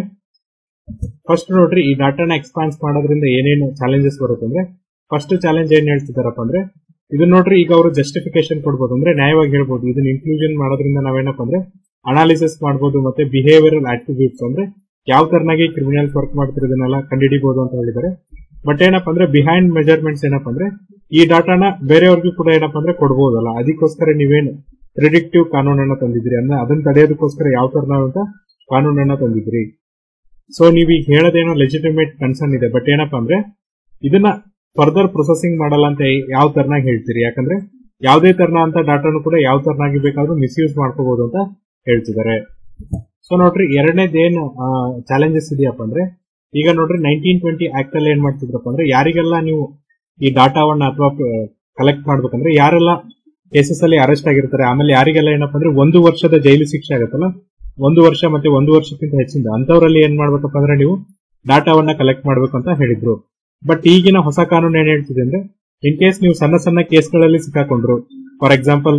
ಫಸ್ಟ್ ನೋಡ್ರಿ ಈ ಡಾಟಾನ ಎಕ್ಸ್ಪಾನ್ಸ್ ಮಾಡೋದ್ರಿಂದ ಏನೇನು ಚಾಲೆಂಜಸ್ ಬರುತ್ತೆ ಅಂದ್ರೆ ಫಸ್ಟ್ ಚಾಲೆಂಜ್ ಏನ್ ಹೇಳ್ತಿದಾರಪ್ಪ ಅಂದ್ರೆ ಇದನ್ನ ನೋಡ್ರಿ ಈಗ ಅವರು ಜಸ್ಟಿಫಿಕೇಶನ್ ಕೊಡ್ಬೋದು ಅಂದ್ರೆ ನ್ಯಾಯವಾಗಿ ಹೇಳ್ಬೋದು ಇದನ್ನ ಇನ್ಕ್ಲೂಷನ್ ಮಾಡೋದ್ರಿಂದ ನಾವೇನಪ್ಪ ಅಂದ್ರೆ ಅನಾಲಿಸಿಸ್ ಮಾಡ್ಬೋದು ಮತ್ತೆ ಬಿಹೇವಿಯರಲ್ ಆಟ್ರಿಬ್ಯೂಟ್ಸ್ ಅಂದ್ರೆ ಯಾವ ತರನಾಗಿ ಕ್ರಿಮಿನಲ್ಸ್ ವರ್ಕ್ ಮಾಡ್ತಿರೋ ಇದನ್ನೆಲ್ಲ ಕಂಡುಹಿಡಿಬಹುದು ಅಂತ ಹೇಳಿದ್ದಾರೆ ಬಟ್ ಏನಪ್ಪ ಅಂದ್ರೆ ಬಿಹೈಂಡ್ ಮೆಜರ್ಮೆಂಟ್ಸ್ ಏನಪ್ಪ ಅಂದ್ರೆ ಈ ಡಾಟಾನ ಬೇರೆಯವ್ರಿಗೂ ಕೂಡ ಏನಪ್ಪ ಅಂದ್ರೆ ಕೊಡ್ಬೋದಲ್ಲ ಅದಕ್ಕೋಸ್ಕರ ನೀವೇನು ಪ್ರಿಡಿಕ್ಟಿವ್ ಕಾನೂನನ್ನ ತಂದಿದ್ರಿ ಅಂದ್ರೆ ಅದನ್ನ ತಡೆಯೋದಕ್ಕೋಸ್ಕರ ಯಾವ ತರನಾದಂತ ಕಾನೂನನ್ನ ತಂದಿದ್ರಿ ಸೊ ನೀವ್ ಈಗ ಹೇಳೋದೇನೋ ಲೆಜಿಟಿಮೇಟ್ ಕನ್ಸರ್ನ್ ಇದೆ ಬಟ್ ಏನಪ್ಪಾ ಅಂದ್ರೆ ಇದನ್ನ ಫರ್ದರ್ ಪ್ರೊಸೆಸಿಂಗ್ ಮಾಡಲ್ಲ ಅಂತ ಯಾವ ತರನಾಗಿ ಹೇಳ್ತೀರಿ ಯಾಕಂದ್ರೆ ಯಾವುದೇ ತರನ ಅಂತ ಡಾಟಾನು ಕೂಡ ಯಾವ ತರನಾಗಿ ಬೇಕಾದ್ರೂ ಮಿಸ್ಯೂಸ್ ಮಾಡ್ಕೋಬಹುದು ಅಂತ ಹೇಳ್ತಿದ್ದಾರೆ ಸೊ ನೋಡ್ರಿ ಎರಡನೇದೇನು ಚಾಲೆಂಜಸ್ ಇದೆಯಪ್ಪ ಅಂದ್ರೆ ಈಗ ನೋಡ್ರಿ ನೈನ್ಟೀನ್ ಟ್ವೆಂಟಿ ಆಕ್ಟ್ ಅಲ್ಲಿ ಏನ್ ಮಾಡ್ತಿದ್ರಪ್ಪ ಅಂದ್ರೆ ಯಾರಿಗೆಲ್ಲ ನೀವು ಈ ಡಾಟಾವನ್ನ ಅಥವಾ ಕಲೆಕ್ಟ್ ಮಾಡ್ಬೇಕಂದ್ರೆ ಯಾರೆಲ್ಲ ಕೇಸಸ್ ಅಲ್ಲಿ ಅರೆಸ್ಟ್ ಆಗಿರ್ತಾರೆ ಆಮೇಲೆ ಯಾರಿಗೆಲ್ಲ ಏನಪ್ಪ ಅಂದ್ರೆ ಒಂದು ವರ್ಷದ ಜೈಲು ಶಿಕ್ಷೆ ಆಗುತ್ತಲ್ಲ ಒಂದು ವರ್ಷ ಮತ್ತೆ ಒಂದು ವರ್ಷಕ್ಕಿಂತ ಹೆಚ್ಚಿಂದ ಅಂತವರಲ್ಲಿ ಏನ್ ಮಾಡ್ಬೇಕಪ್ಪ ಅಂದ್ರೆ ನೀವು ಡಾಟಾವನ್ನ ಕಲೆಕ್ಟ್ ಮಾಡ್ಬೇಕು ಅಂತ ಹೇಳಿದ್ರು ಬಟ್ ಈಗಿನ ಹೊಸ ಕಾನೂನು ಏನ್ ಹೇಳ್ತಿದೆ ಅಂದ್ರೆ ಇನ್ ಕೇಸ್ ನೀವು ಸಣ್ಣ ಸಣ್ಣ ಕೇಸ್ಗಳಲ್ಲಿ ಸಿಕ್ಕಾಕೊಂಡ್ರು ಫಾರ್ ಎಕ್ಸಾಂಪಲ್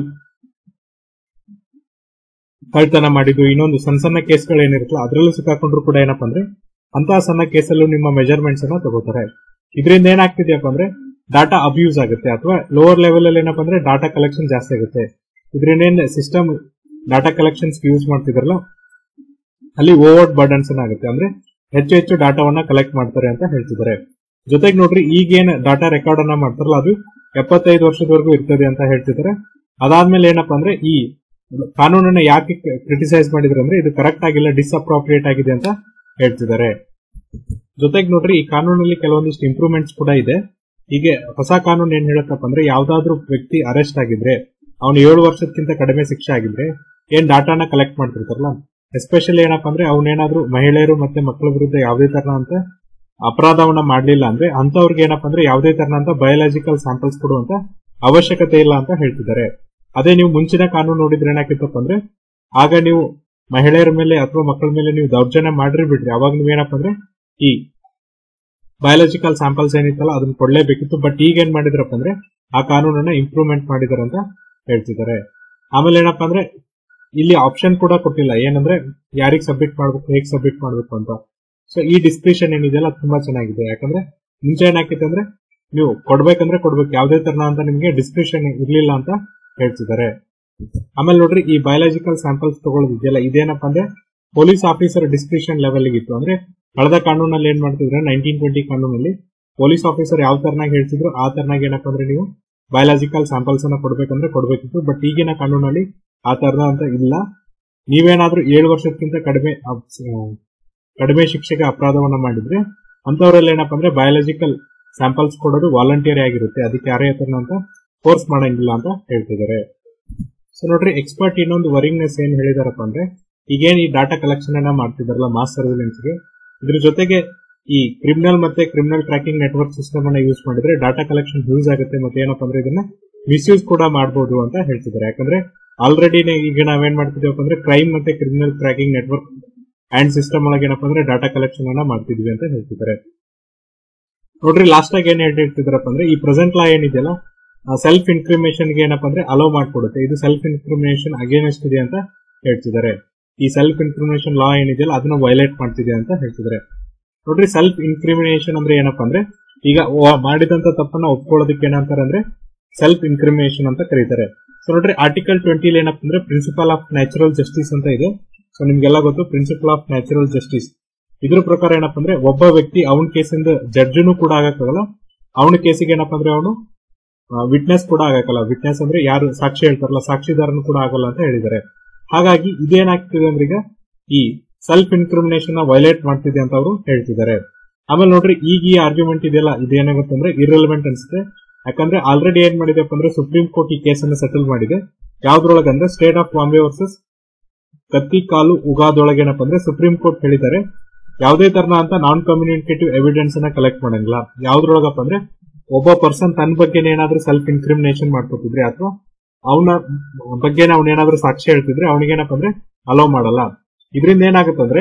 ಕಳ್ತನ ಮಾಡಿದ್ದು ಇನ್ನೊಂದು ಸಣ್ಣ ಸಣ್ಣ ಕೇಸ್ಗಳು ಏನಿರುತ್ತಲ್ಲ ಅದರಲ್ಲೂ ಸಿಕ್ಕಾಕೊಂಡ್ರು ಕೂಡ ಏನಪ್ಪ ಅಂದ್ರೆ ಅಂತಹ ಸಣ್ಣ ಕೇಸಲ್ಲೂ ನಿಮ್ಮ ಮೆಜರ್ಮೆಂಟ್ಸ್ ಅನ್ನ ತಗೋತಾರೆ ಇದರಿಂದ ಏನಾಗ್ತಿದೆಯಪ್ಪ ಅಂದ್ರೆ ಡಾಟಾ ಅಬ್ಯೂಸ್ ಆಗುತ್ತೆ ಅಥವಾ ಲೋವರ್ ಲೆವೆಲ್ ಅಲ್ಲಿ ಏನಪ್ಪ ಅಂದ್ರೆ ಡಾಟಾ ಕಲೆಕ್ಷನ್ ಜಾಸ್ತಿ ಆಗುತ್ತೆ ಇದರಿಂದ ಏನ್ ಸಿಸ್ಟಮ್ ಡಾಟಾ ಕಲೆಕ್ಷನ್ಸ್ ಯೂಸ್ ಮಾಡ್ತಿದ್ರಲ್ಲ ಅಲ್ಲಿ ಓವರ್ ಬರ್ಡನ್ಸ್ ಆಗುತ್ತೆ ಅಂದ್ರೆ ಹೆಚ್ಚು ಹೆಚ್ಚು ಡಾಟಾವನ್ನ ಕಲೆಕ್ಟ್ ಮಾಡ್ತಾರೆ ಅಂತ ಹೇಳ್ತಿದ್ದಾರೆ ಜೊತೆಗೆ ನೋಡ್ರಿ ಈಗೇನ್ ಡಾಟಾ ರೆಕಾರ್ಡ್ ಅನ್ನ ಮಾಡ್ತಾರಲ್ಲ ಅದು ಎಪ್ಪತ್ತೈದು ವರ್ಷದವರೆಗೂ ಇರ್ತದೆ ಅಂತ ಹೇಳ್ತಿದ್ದಾರೆ ಅದಾದ್ಮೇಲೆ ಏನಪ್ಪಾ ಅಂದ್ರೆ ಈ ಕಾನೂನನ್ನ ಯಾಕೆ ಕ್ರಿಟಿಸೈಸ್ ಮಾಡಿದ್ರು ಅಂದ್ರೆ ಇದು ಕರೆಕ್ಟ್ ಆಗಿಲ್ಲ ಡಿಸ್ಅಪ್ರೋಪ್ರಿಯೇಟ್ ಆಗಿದೆ ಅಂತ ಹೇಳ್ತಿದ್ದಾರೆ ಜೊತೆಗೆ ನೋಡ್ರಿ ಈ ಕಾನೂನಲ್ಲಿ ಕೆಲವೊಂದಿಷ್ಟು ಇಂಪ್ರೂವ್ಮೆಂಟ್ಸ್ ಕೂಡ ಇದೆ ಹೀಗೆ ಹೊಸ ಕಾನೂನು ಏನ್ ಹೇಳುತ್ತಪ್ಪ ಅಂದ್ರೆ ಯಾವ್ದಾದ್ರು ವ್ಯಕ್ತಿ ಅರೆಸ್ಟ್ ಆಗಿದ್ರೆ ಅವನು ಏಳು ವರ್ಷಕ್ಕಿಂತ ಕಡಿಮೆ ಶಿಕ್ಷೆ ಆಗಿದ್ರೆ ಏನ್ ಡಾಟಾನ ಕಲೆಕ್ಟ್ ಮಾಡ್ತಿರ್ತಾರಲ್ಲ ಎಸ್ಪೆಷಲಿ ಏನಪ್ಪಾ ಅಂದ್ರೆ ಅವನೇನಾದ್ರೂ ಮಹಿಳೆಯರು ಮತ್ತೆ ಮಕ್ಕಳ ವಿರುದ್ಧ ಯಾವುದೇ ತರ ಅಂತ ಅಪರಾಧವನ್ನ ಮಾಡ್ಲಿಲ್ಲ ಅಂದ್ರೆ ಅಂತವ್ರಿಗೆ ಏನಪ್ಪಾ ಅಂದ್ರೆ ಯಾವುದೇ ತರನಂತ ಬಯೋಲಾಜಿಕಲ್ ಸ್ಯಾಂಪಲ್ಸ್ ಕೊಡುವಂತ ಅವಶ್ಯಕತೆ ಇಲ್ಲ ಅಂತ ಹೇಳ್ತಿದ್ದಾರೆ ಅದೇ ನೀವು ಮುಂಚಿನ ಕಾನೂನು ನೋಡಿದ್ರೆ ಏನಾಗಿತ್ತಪ್ಪ ಅಂದ್ರೆ ಆಗ ನೀವು ಮಹಿಳೆಯರ ಮೇಲೆ ಅಥವಾ ಮಕ್ಕಳ ಮೇಲೆ ನೀವು ದೌರ್ಜನ್ಯ ಮಾಡ್ರಿ ಬಿಡ್ರಿ ಅವಾಗ ನೀವೇನಪ್ಪ ಅಂದ್ರೆ ಈ ಬಯಾಲಜಿಕಲ್ ಸ್ಯಾಂಪಲ್ಸ್ ಏನಿತ್ತಲ್ಲ ಅದನ್ನ ಕೊಡ್ಲೇಬೇಕಿತ್ತು ಬಟ್ ಈಗ ಏನ್ ಮಾಡಿದ್ರಪ್ಪ ಅಂದ್ರೆ ಆ ಕಾನೂನನ್ನ ಇಂಪ್ರೂವ್ಮೆಂಟ್ ಮಾಡಿದಾರೆ ಅಂತ ಹೇಳ್ತಿದ್ದಾರೆ ಆಮೇಲೆ ಏನಪ್ಪಾ ಅಂದ್ರೆ ಇಲ್ಲಿ ಆಪ್ಷನ್ ಕೂಡ ಕೊಟ್ಟಿಲ್ಲ ಏನಂದ್ರೆ ಯಾರಿಗ್ ಸಬ್ಮಿಟ್ ಮಾಡ್ಬೇಕು ಹೇಗ್ ಸಬ್ಮಿಟ್ ಮಾಡ್ಬೇಕು ಅಂತ ಸೊ ಈ ಡಿಸ್ಕ್ರಿಪ್ಷನ್ ಏನಿದೆಯಲ್ಲ ಅದು ತುಂಬಾ ಚೆನ್ನಾಗಿದೆ ಯಾಕಂದ್ರೆ ಮುಂಚೆ ಏನಾಕಿತ್ತು ಅಂದ್ರೆ ನೀವು ಕೊಡ್ಬೇಕಂದ್ರೆ ಕೊಡ್ಬೇಕು ಯಾವ್ದೇ ತರನ ಅಂತ ನಿಮ್ಗೆ ಡಿಸ್ಕ್ರಿಪ್ಷನ್ ಇರ್ಲಿಲ್ಲ ಅಂತ ಹೇಳ್ತಿದ್ದಾರೆ ಆಮೇಲೆ ನೋಡ್ರಿ ಈ ಬಯಾಲಜಿಕಲ್ ಸ್ಯಾಂಪಲ್ಸ್ ತಗೊಳ್ಳೋದಿದೆಯಲ್ಲ ಇದೇನಪ್ಪ ಅಂದ್ರೆ ಪೊಲೀಸ್ ಆಫೀಸರ್ ಡಿಸ್ಕ್ರಿಪ್ಷನ್ ಲೆವೆಲ್ ಇತ್ತು ಅಂದ್ರೆ ಕಳೆದ ಕಾನೂನಲ್ಲಿ ಏನ್ ಮಾಡ್ತಿದ್ರೆ ನೈನ್ಟೀನ್ ಟ್ವೆಂಟಿ ಕಾನೂನಲ್ಲಿ ಪೊಲೀಸ್ ಆಫೀಸರ್ ಯಾವ ತರನಾಗಿ ಹೇಳ್ತಿದ್ರು ಆ ತರನಾಗಿ ಏನಪ್ಪ ಅಂದ್ರೆ ನೀವು ಬಯಾಲಜಿಕಲ್ ಸ್ಯಾಂಪಲ್ಸ್ ಅನ್ನ ಕೊಡ್ಬೇಕಂದ್ರೆ ಕೊಡ್ಬೇಕಿತ್ತು ಬಟ್ ಈಗಿನ ಕಾನೂನಲ್ಲಿ ಆ ತರದ ಅಂತ ಇಲ್ಲ ನೀವೇನಾದ್ರೂ ಏಳು ವರ್ಷಕ್ಕಿಂತ ಕಡಿಮೆ ಅಪ್- ಆ, ಕಡಿಮೆ ಶಿಕ್ಷೆಗೆ ಅಪರಾಧವನ್ನ ಮಾಡಿದ್ರೆ ಅಂತವರಲ್ಲಿ ಏನಪ್ಪ ಅಂದ್ರೆ ಬಯಾಲಜಿಕಲ್ ಸ್ಯಾಂಪಲ್ಸ್ ಕೊಡೋದು ವಾಲಂಟಿಯರ್ ಆಗಿರುತ್ತೆ ಅದಕ್ಕೆ ಯಾರೇ ಹತ್ರನ ಅಂತ ಫೋರ್ಸ್ ಮಾಡಂಗಿಲ್ಲ ಅಂತ ಹೇಳ್ತಿದ್ದಾರೆ ಸೊ ನೋಡ್ರಿ ಎಕ್ಸ್ಪರ್ಟ್ ಇನ್ನೊಂದು ವರಿಂಗ್ನೆಸ್ ಏನ್ ಹೇಳಿದಾರಪ್ಪ ಅಂದ್ರೆ ಈಗೇನ್ ಈ ಡಾಟಾ ಕಲೆಕ್ಷನ್ ಅನ್ನ ಮಾಡ್ತಿದಾರಲ್ಲ ಮಾಸ್ ಸರ್ವಿಲೆನ್ಸ್ ಗೆ ಇದ್ರ ಜೊತೆಗೆ ಈ ಕ್ರಿಮಿನಲ್ ಮತ್ತೆ ಕ್ರಿಮಿನಲ್ ಟ್ರ್ಯಾಕಿಂಗ್ ನೆಟ್ವರ್ಕ್ ಸಿಸ್ಟಮ್ ಅನ್ನ ಯೂಸ್ ಮಾಡಿದ್ರೆ ಡಾಟಾ ಕಲೆಕ್ಷನ್ ಯೂಸ್ ಆಗುತ್ತೆ ಮತ್ತೆ ಏನಪ್ಪ ಅಂದ್ರೆ ಇದನ್ನ ಮಿಸ್ಯೂಸ್ ಕೂಡ ಮಾಡಬಹುದು ಅಂತ ಹೇಳ್ತಿದ್ದಾರೆ ಯಾಕಂದ್ರೆ ಆಲ್ರೆಡಿ ಈಗ ನಾವೇನ್ ಮಾಡ್ತಿದ್ದೀವಪ್ಪ ಅಂದ್ರೆ ಕ್ರೈಮ್ ಮತ್ತೆ criminal tracking network and system ಒಳಗೆ ಏನಪ್ಪ ಅಂದ್ರೆ ಡಾಟಾ ಕಲೆಕ್ಷನ್ ಅನ್ನ ಮಾಡ್ತಿದ್ವಿ ಅಂತ ಹೇಳ್ತಿದ್ದಾರೆ ನೋಡ್ರಿ ಲಾಸ್ಟ್ ಆಗಿ ಏನ್ ಹೇಳ್ತಿದಾರಪ್ಪ ಅಂದ್ರೆ ಈ ಪ್ರೆಸೆಂಟ್ ಲಾ ಏನಿದೆಯಲ್ಲ ಸೆಲ್ಫ್ ಇನ್ಕ್ರಿಮೇಷನ್ ಗೆ ಏನಪ್ಪ ಅಂದ್ರೆ ಅಲೋ ಮಾಡ್ಕೊಡುತ್ತೆ ಇದು ಸೆಲ್ಫ್ ಇನ್ಕ್ರಿಮೇಷನ್ ಅಗೇನೆಸ್ಟ್ ಇದೆ ಅಂತ ಹೇಳ್ತಿದ್ದಾರೆ ಈ ಸೆಲ್ಫ್ ಇನ್ಕ್ರಿಮೇಷನ್ ಲಾ ಏನಿದೆಯಲ್ಲ ಅದನ್ನ ವೈಲೇಟ್ ಮಾಡ್ತಿದೆ ಅಂತ ಹೇಳ್ತಿದ್ದಾರೆ ನೋಡ್ರಿ ಸೆಲ್ಫ್ ಇನ್ಕ್ರಿಮಿನೇಷನ್ ಅಂದ್ರೆ ಏನಪ್ಪಾ ಅಂದ್ರೆ ಈಗ ವ- ಮಾಡಿದಂತ ತಪ್ಪನ್ನ ಒಪ್ಕೊಳ್ಳೋದಕ್ಕೆ ಏನಂತಾರೆ ಅಂದ್ರೆ ಸೆಲ್ಫ್ ಇನ್ಕ್ರಿಮಿನೇಷನ್ ಅಂತ ಕರೀತಾರೆ ಸೊ ನೋಡ್ರಿ ಆರ್ಟಿಕಲ್ ಟ್ವೆಂಟಿ ಏನಪ್ಪ ಅಂದ್ರೆ ಪ್ರಿನ್ಸಿಪಲ್ ಆಫ್ ನ್ಯಾಚುರಲ್ ಜಸ್ಟಿಸ್ ಅಂತ ಇದೆ ಸೊ ನಿಮ್ಗೆಲ್ಲ ಗೊತ್ತು ಪ್ರಿನ್ಸಿಪಲ್ ಆಫ್ ನ್ಯಾಚುರಲ್ ಜಸ್ಟಿಸ್ ಇದ್ರ ಪ್ರಕಾರ ಏನಪ್ಪ ಅಂದ್ರೆ ಒಬ್ಬ ವ್ಯಕ್ತಿ ಅವನ ಕೇಸಿಂದ ಜಡ್ಜ್ನು ಕೂಡ ಆಗಕ್ಕಾಗಲ್ಲ ಅವನ ಕೇಸಿಗೆ ಏನಪ್ಪ ಅಂದ್ರೆ ಅವನು ವಿಟ್ನೆಸ್ ಕೂಡ ಆಗಕ್ಕಲ್ಲ ವಿಟ್ನೆಸ್ ಅಂದ್ರೆ ಯಾರು ಸಾಕ್ಷಿ ಹೇಳ್ತಾರಲ್ಲ ಸಾಕ್ಷಿದಾರನು ಕೂಡ ಆಗಲ್ಲ ಅಂತ ಹೇಳಿದ್ದಾರೆ ಹಾಗಾಗಿ ಇದೇನಾಗ್ತಿದೆ ಅಂದ್ರೆ ಈಗ ಈ ಸೆಲ್ಫ್ ಇನ್ಕ್ರಿಮಿನೇಷನ್ ವೈಲೇಟ್ ಮಾಡ್ತಿದೆ ಅಂತ ಅವರು ಹೇಳ್ತಿದ್ದಾರೆ ಆಮೇಲೆ ನೋಡ್ರಿ ಈಗ ಈ ಆರ್ಗ್ಯುಮೆಂಟ್ ಇದೆಯಲ್ಲ ಇದೇನಾಗುತ್ತೆ ಅಂದ್ರೆ ಇರ್ರೆಲೆವೆಂಟ್ ಅನ್ಸುತ್ತೆ ಯಾಕಂದ್ರೆ ಆಲ್ರೆಡಿ ಏನ್ ಮಾಡಿದೆಪ್ಪ ಅಂದ್ರೆ ಸುಪ್ರೀಂ ಕೋರ್ಟ್ ಈ ಕೇಸನ್ನು ಸೆಟಲ್ ಮಾಡಿದೆ ಯಾವ್ದ್ರೊಳಗೆ ಅಂದ್ರೆ state of Bombay versus Kathi Kalu ಉಗಾದೊಳಗೆ ಏನಪ್ಪ ಅಂದ್ರೆ ಸುಪ್ರೀಂ ಕೋರ್ಟ್ ಹೇಳಿದ್ದಾರೆ ಯಾವುದೇ ತರನ ಅಂತ ನಾನ್ ಕಮ್ಯುನಿಕೇಟಿವ್ ಎವಿಡೆನ್ಸ್ ಅನ್ನ ಕಲೆಕ್ಟ್ ಮಾಡಂಗಿಲ್ಲ ಯಾವ್ದ್ರೊಳಗಪ್ಪ ಅಂದ್ರೆ ಒಬ್ಬ ಪರ್ಸನ್ ತನ್ನ ಬಗ್ಗೆ ಏನಾದ್ರೂ ಸೆಲ್ಫ್ ಇನ್ಕ್ರಿಮಿನೇಷನ್ ಮಾಡ್ಕೊತಿದ್ರೆ ಅಥವಾ ಅವನ ಬಗ್ಗೆ ಅವ್ನ ಏನಾದ್ರೂ ಸಾಕ್ಷಿ ಹೇಳ್ತಿದ್ರೆ ಅವನಿಗೇನಪ್ಪ ಅಂದ್ರೆ ಅಲೋ ಮಾಡಲ್ಲ ಇದರಿಂದ ಏನಾಗುತ್ತಂದ್ರೆ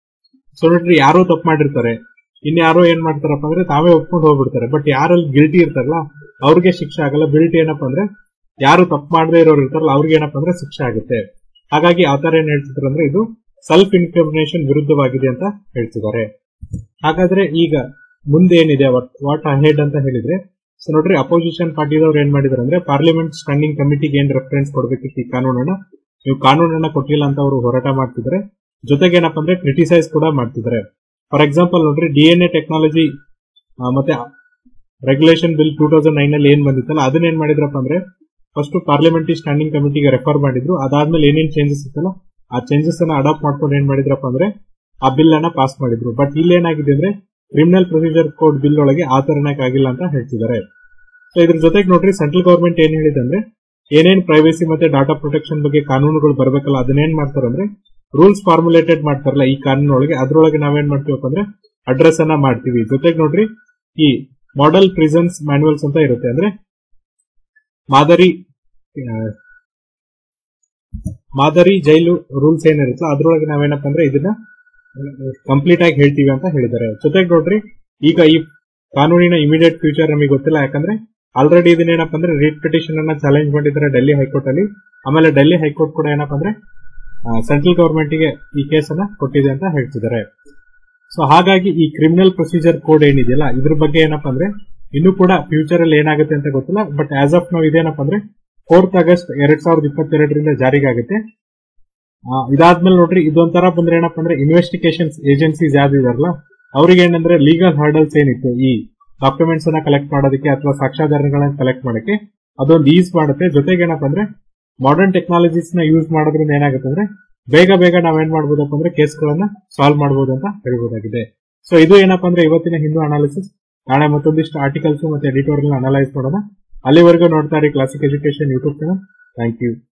ಸೊ ನೋಡ್ರಿ ಯಾರೋ ತಪ್ಪು ಮಾಡಿರ್ತಾರೆ ಇನ್ ಯಾರೋ ಏನ್ ಮಾಡ್ತಾರಪ್ಪ ಅಂದ್ರೆ ತಾವೇ ಒಪ್ಕೊಂಡು ಹೋಗ್ಬಿಡ್ತಾರೆ ಬಟ್ ಯಾರಲ್ಲಿ ಗಿಲ್ಟಿ ಇರ್ತಾರಲ್ಲ ಅವ್ರಿಗೆ ಶಿಕ್ಷೆ ಆಗಲ್ಲ ಗಿಲ್ಟಿ ಏನಪ್ಪ ಅಂದ್ರೆ ಯಾರು ತಪ್ಪು ಮಾಡದೇ ಇರೋರು ಇರ್ತಾರಲ್ಲ ಅವ್ರಿಗೆ ಏನಪ್ಪ ಅಂದ್ರೆ ಶಿಕ್ಷೆ ಆಗುತ್ತೆ ಹಾಗಾಗಿ ಆ ತರ ಏನ್ ಹೇಳ್ತಿದ್ರು ಅಂದ್ರೆ ಇದು ಸೆಲ್ಫ್ ಇನ್ಕ್ರಿಮಿನೇಷನ್ ವಿರುದ್ಧವಾಗಿದೆ ಅಂತ ಹೇಳ್ತಿದ್ದಾರೆ ಹಾಗಾದ್ರೆ ಈಗ ಮುಂದೆ ಏನಿದೆ ವಾಟ್ ಅಹೆಡ್ ಅಂತ ಹೇಳಿದ್ರೆ ಸೊ ನೋಡ್ರಿ ಅಪೋಸಿಷನ್ ಪಾರ್ಟಿದವ್ರು ಏನ್ ಮಾಡಿದಾರೆ ಅಂದ್ರೆ ಪಾರ್ಲಿಮೆಂಟ್ ಸ್ಟ್ಯಾಂಡಿಂಗ್ ಕಮಿಟಿಗೆ ಏನ್ ರೆಫರೆನ್ಸ್ ಕೊಡ್ಬೇಕಿತ್ತು ಈ ಕಾನೂನನ್ನ ನೀವು ಕಾನೂನನ್ನ ಕೊಟ್ಟಿಲ್ಲ ಅಂತ ಅವರು ಹೋರಾಟ ಮಾಡ್ತಿದ್ದಾರೆ ಜೊತೆಗೆ ಏನಪ್ಪ ಅಂದ್ರೆ ಕ್ರಿಟಿಸೈಸ್ ಕೂಡ ಮಾಡ್ತಿದ್ದಾರೆ ಫಾರ್ ಎಕ್ಸಾಂಪಲ್ ನೋಡ್ರಿ ಡಿ ಎನ್ ಎ ಟೆಕ್ನಾಲಜಿ ಮತ್ತೆ regulation bill two thousand nine ಅಲ್ಲಿ ಏನ್ ಬಂದಿತ್ತಲ್ಲ ಅದನ್ನ ಏನ್ ಮಾಡಿದ್ರಪ್ಪ ಅಂದ್ರೆ ಫಸ್ಟ್ ಪಾರ್ಲಿಮೆಂಟರಿ ಸ್ಟ್ಯಾಂಡಿಂಗ್ ಕಮಿಟಿಗೆ ರೆಫರ್ ಮಾಡಿದ್ರು ಅದಾದ್ಮೇಲೆ ಏನೇನ್ ಚೇಂಜಸ್ ಇತ್ತಲ್ಲ ಆ ಚೇಂಜಸ್ ಅನ್ನ ಅಡಾಪ್ಟ್ ಮಾಡ್ಕೊಂಡು ಏನ್ ಮಾಡಿದ್ರಪ್ಪ ಅಂದ್ರೆ ಆ ಬಿಲ್ ಅನ್ನ ಪಾಸ್ ಮಾಡಿದ್ರು ಬಟ್ ಇಲ್ಲಿ ಏನಾಗಿದೆ ಅಂದ್ರೆ ಕ್ರಿಮಿನಲ್ ಪ್ರೊಸೀಜರ್ ಕೋಡ್ ಬಿಲ್ ಒಳಗೆ ಆ ತರನಕ್ಕೆ ಆಗಿಲ್ಲ ಅಂತ ಹೇಳ್ತಿದ್ದಾರೆ ಸೊ ಇದ್ರ ಜೊತೆಗೆ ನೋಡ್ರಿ ಸೆಂಟ್ರಲ್ ಗವರ್ಮೆಂಟ್ ಏನ್ ಹೇಳಿದೆ ಅಂದ್ರೆ ಏನೇನ್ ಪ್ರೈವೇಸಿ ಮತ್ತೆ ಡಾಟಾ ಪ್ರೊಟೆಕ್ಷನ್ ಬಗ್ಗೆ ಕಾನೂನುಗಳು ಬರ್ಬೇಕಲ್ಲ ಅದನ್ನೇನ್ ಮಾಡ್ತಾರಂದ್ರೆ ರೂಲ್ಸ್ ಫಾರ್ಮುಲೇಟೆಡ್ ಮಾಡ್ತಾರಲ್ಲ ಈ ಕಾನೂನೊಳಗೆ ಅದ್ರೊಳಗೆ ನಾವೇನ್ ಮಾಡ್ತೀವಪ್ಪ ಅಂದ್ರೆ ಅಡ್ರೆಸ್ ಅನ್ನ ಮಾಡ್ತೀವಿ ಜೊತೆಗೆ ನೋಡ್ರಿ ಈ ಮಾಡೆಲ್ ಪ್ರಿಸನ್ಸ್ ಮ್ಯಾನ್ಯುವಲ್ಸ್ ಅಂತ ಇರುತ್ತೆ ಅಂದ್ರೆ ಮಾದರಿ ಆ, ಮಾದರಿ ಜೈಲು ರೂಲ್ಸ್ ಏನಿರುತ್ತಲ್ಲ ಅದ್ರೊಳಗೆ ನಾವೇನಪ್ಪ ಅಂದ್ರೆ ಇದನ್ನ ಕಂಪ್ಲೀಟ್ ಆಗಿ ಹೇಳ್ತೀವಿ ಅಂತ ಹೇಳಿದ್ದಾರೆ ಜೊತೆಗೆ ನೋಡ್ರಿ ಈಗ ಈ ಕಾನೂನಿನ ಇಮಿಡಿಯೇಟ್ ಫ್ಯೂಚರ್ ನಮಗೆ ಗೊತ್ತಿಲ್ಲ ಯಾಕಂದ್ರೆ ಆಲ್ರೆಡಿ ಇದನ್ನೇನಪ್ಪ ಅಂದ್ರೆ ರೀಟ್ ಪಿಟಿಷನ್ ಅನ್ನ ಚಾಲೆಂಜ್ ಮಾಡಿದ್ದಾರೆ ಡೆಲ್ಲಿ ಹೈಕೋರ್ಟ್ ಅಲ್ಲಿ ಆಮೇಲೆ ಡೆಲ್ಲಿ ಹೈಕೋರ್ಟ್ ಕೂಡ ಏನಪ್ಪ ಅಂದ್ರೆ ಸೆಂಟ್ರಲ್ ಗವರ್ಮೆಂಟ್ ಗೆ ಈ ಕೇಸ್ ಅನ್ನ ಕೊಟ್ಟಿದೆ ಅಂತ ಹೇಳ್ತಿದ್ದಾರೆ ಸೊ ಹಾಗಾಗಿ ಈ ಕ್ರಿಮಿನಲ್ ಪ್ರೊಸೀಜರ್ ಕೋಡ್ ಏನಿದೆಯಲ್ಲ ಇದ್ರ ಬಗ್ಗೆ ಏನಪ್ಪ ಅಂದ್ರೆ ಇನ್ನು ಕೂಡ ಫ್ಯೂಚರ್ ಅಲ್ಲಿ ಏನಾಗುತ್ತೆ ಅಂತ ಗೊತ್ತಿಲ್ಲ ಬಟ್ ಆಸ್ ಆಫ್ ನಾವು ಇದೇನಪ್ಪ ಅಂದ್ರೆ ಫೋರ್ತ್ ಆಗಸ್ಟ್ ಎರಡ್ ಸಾವಿರದ ಇಪ್ಪತ್ತೆರಡರಿಂದ ಜಾರಿಗೆ ಆಗುತ್ತೆ ಆ, ಇದಾದ್ಮೇಲೆ ನೋಡ್ರಿ ಇದೊಂಥರ ಬಂದ್ರೆ ಏನಪ್ಪ ಅಂದ್ರೆ ಇನ್ವೆಸ್ಟಿಗೇಷನ್ಸ್ ಏಜೆನ್ಸೀಸ್ ಯಾವ್ದು ಇದಾರಲ್ಲ ಅವ್ರಿಗೆ ಏನಂದ್ರೆ ಲೀಗಲ್ ಹರ್ಡಲ್ಸ್ ಏನಿತ್ತು ಈ ಡಾಕ್ಯುಮೆಂಟ್ಸ್ ಅನ್ನ ಕಲೆಕ್ಟ್ ಮಾಡೋದಕ್ಕೆ ಅಥವಾ ಸಾಕ್ಷ್ಯಾಧಾರಗಳನ್ನ ಕಲೆಕ್ಟ್ ಮಾಡಕ್ಕೆ ಅದೊಂದು ಈಸ್ ಮಾಡುತ್ತೆ ಜೊತೆಗೆ ಏನಪ್ಪ ಅಂದ್ರೆ ಮಾಡರ್ನ್ ಟೆಕ್ನಾಲಜೀಸ್ ನ ಯೂಸ್ ಮಾಡೋದ್ರಿಂದ ಏನಾಗುತ್ತೆ ಅಂದ್ರೆ ಬೇಗ ಬೇಗ ನಾವೇನ್ ಮಾಡ್ಬೋದಪ್ಪ ಅಂದ್ರೆ ಕೇಸ್ಗಳನ್ನ ಸಾಲ್ವ್ ಮಾಡಬಹುದು ಅಂತ ಹೇಳ್ಬೋದಾಗಿದೆ ಸೊ ಇದು ಏನಪ್ಪ ಅಂದ್ರೆ ಇವತ್ತಿನ ಹಿಂದೂ ಅನಾಲಿಸಿಸ್ ನಾಳೆ ಮತ್ತೊಂದಿಷ್ಟು ಆರ್ಟಿಕಲ್ಸ್ ಮತ್ತೆ ಎಡಿಟೋರಿಯಲ್ ಅನಲೈಸ್ ಮಾಡೋಣ ಅಲ್ಲಿವರೆಗೂ ನೋಡ್ತಾ ಇರಿ classic education YouTube channel thank you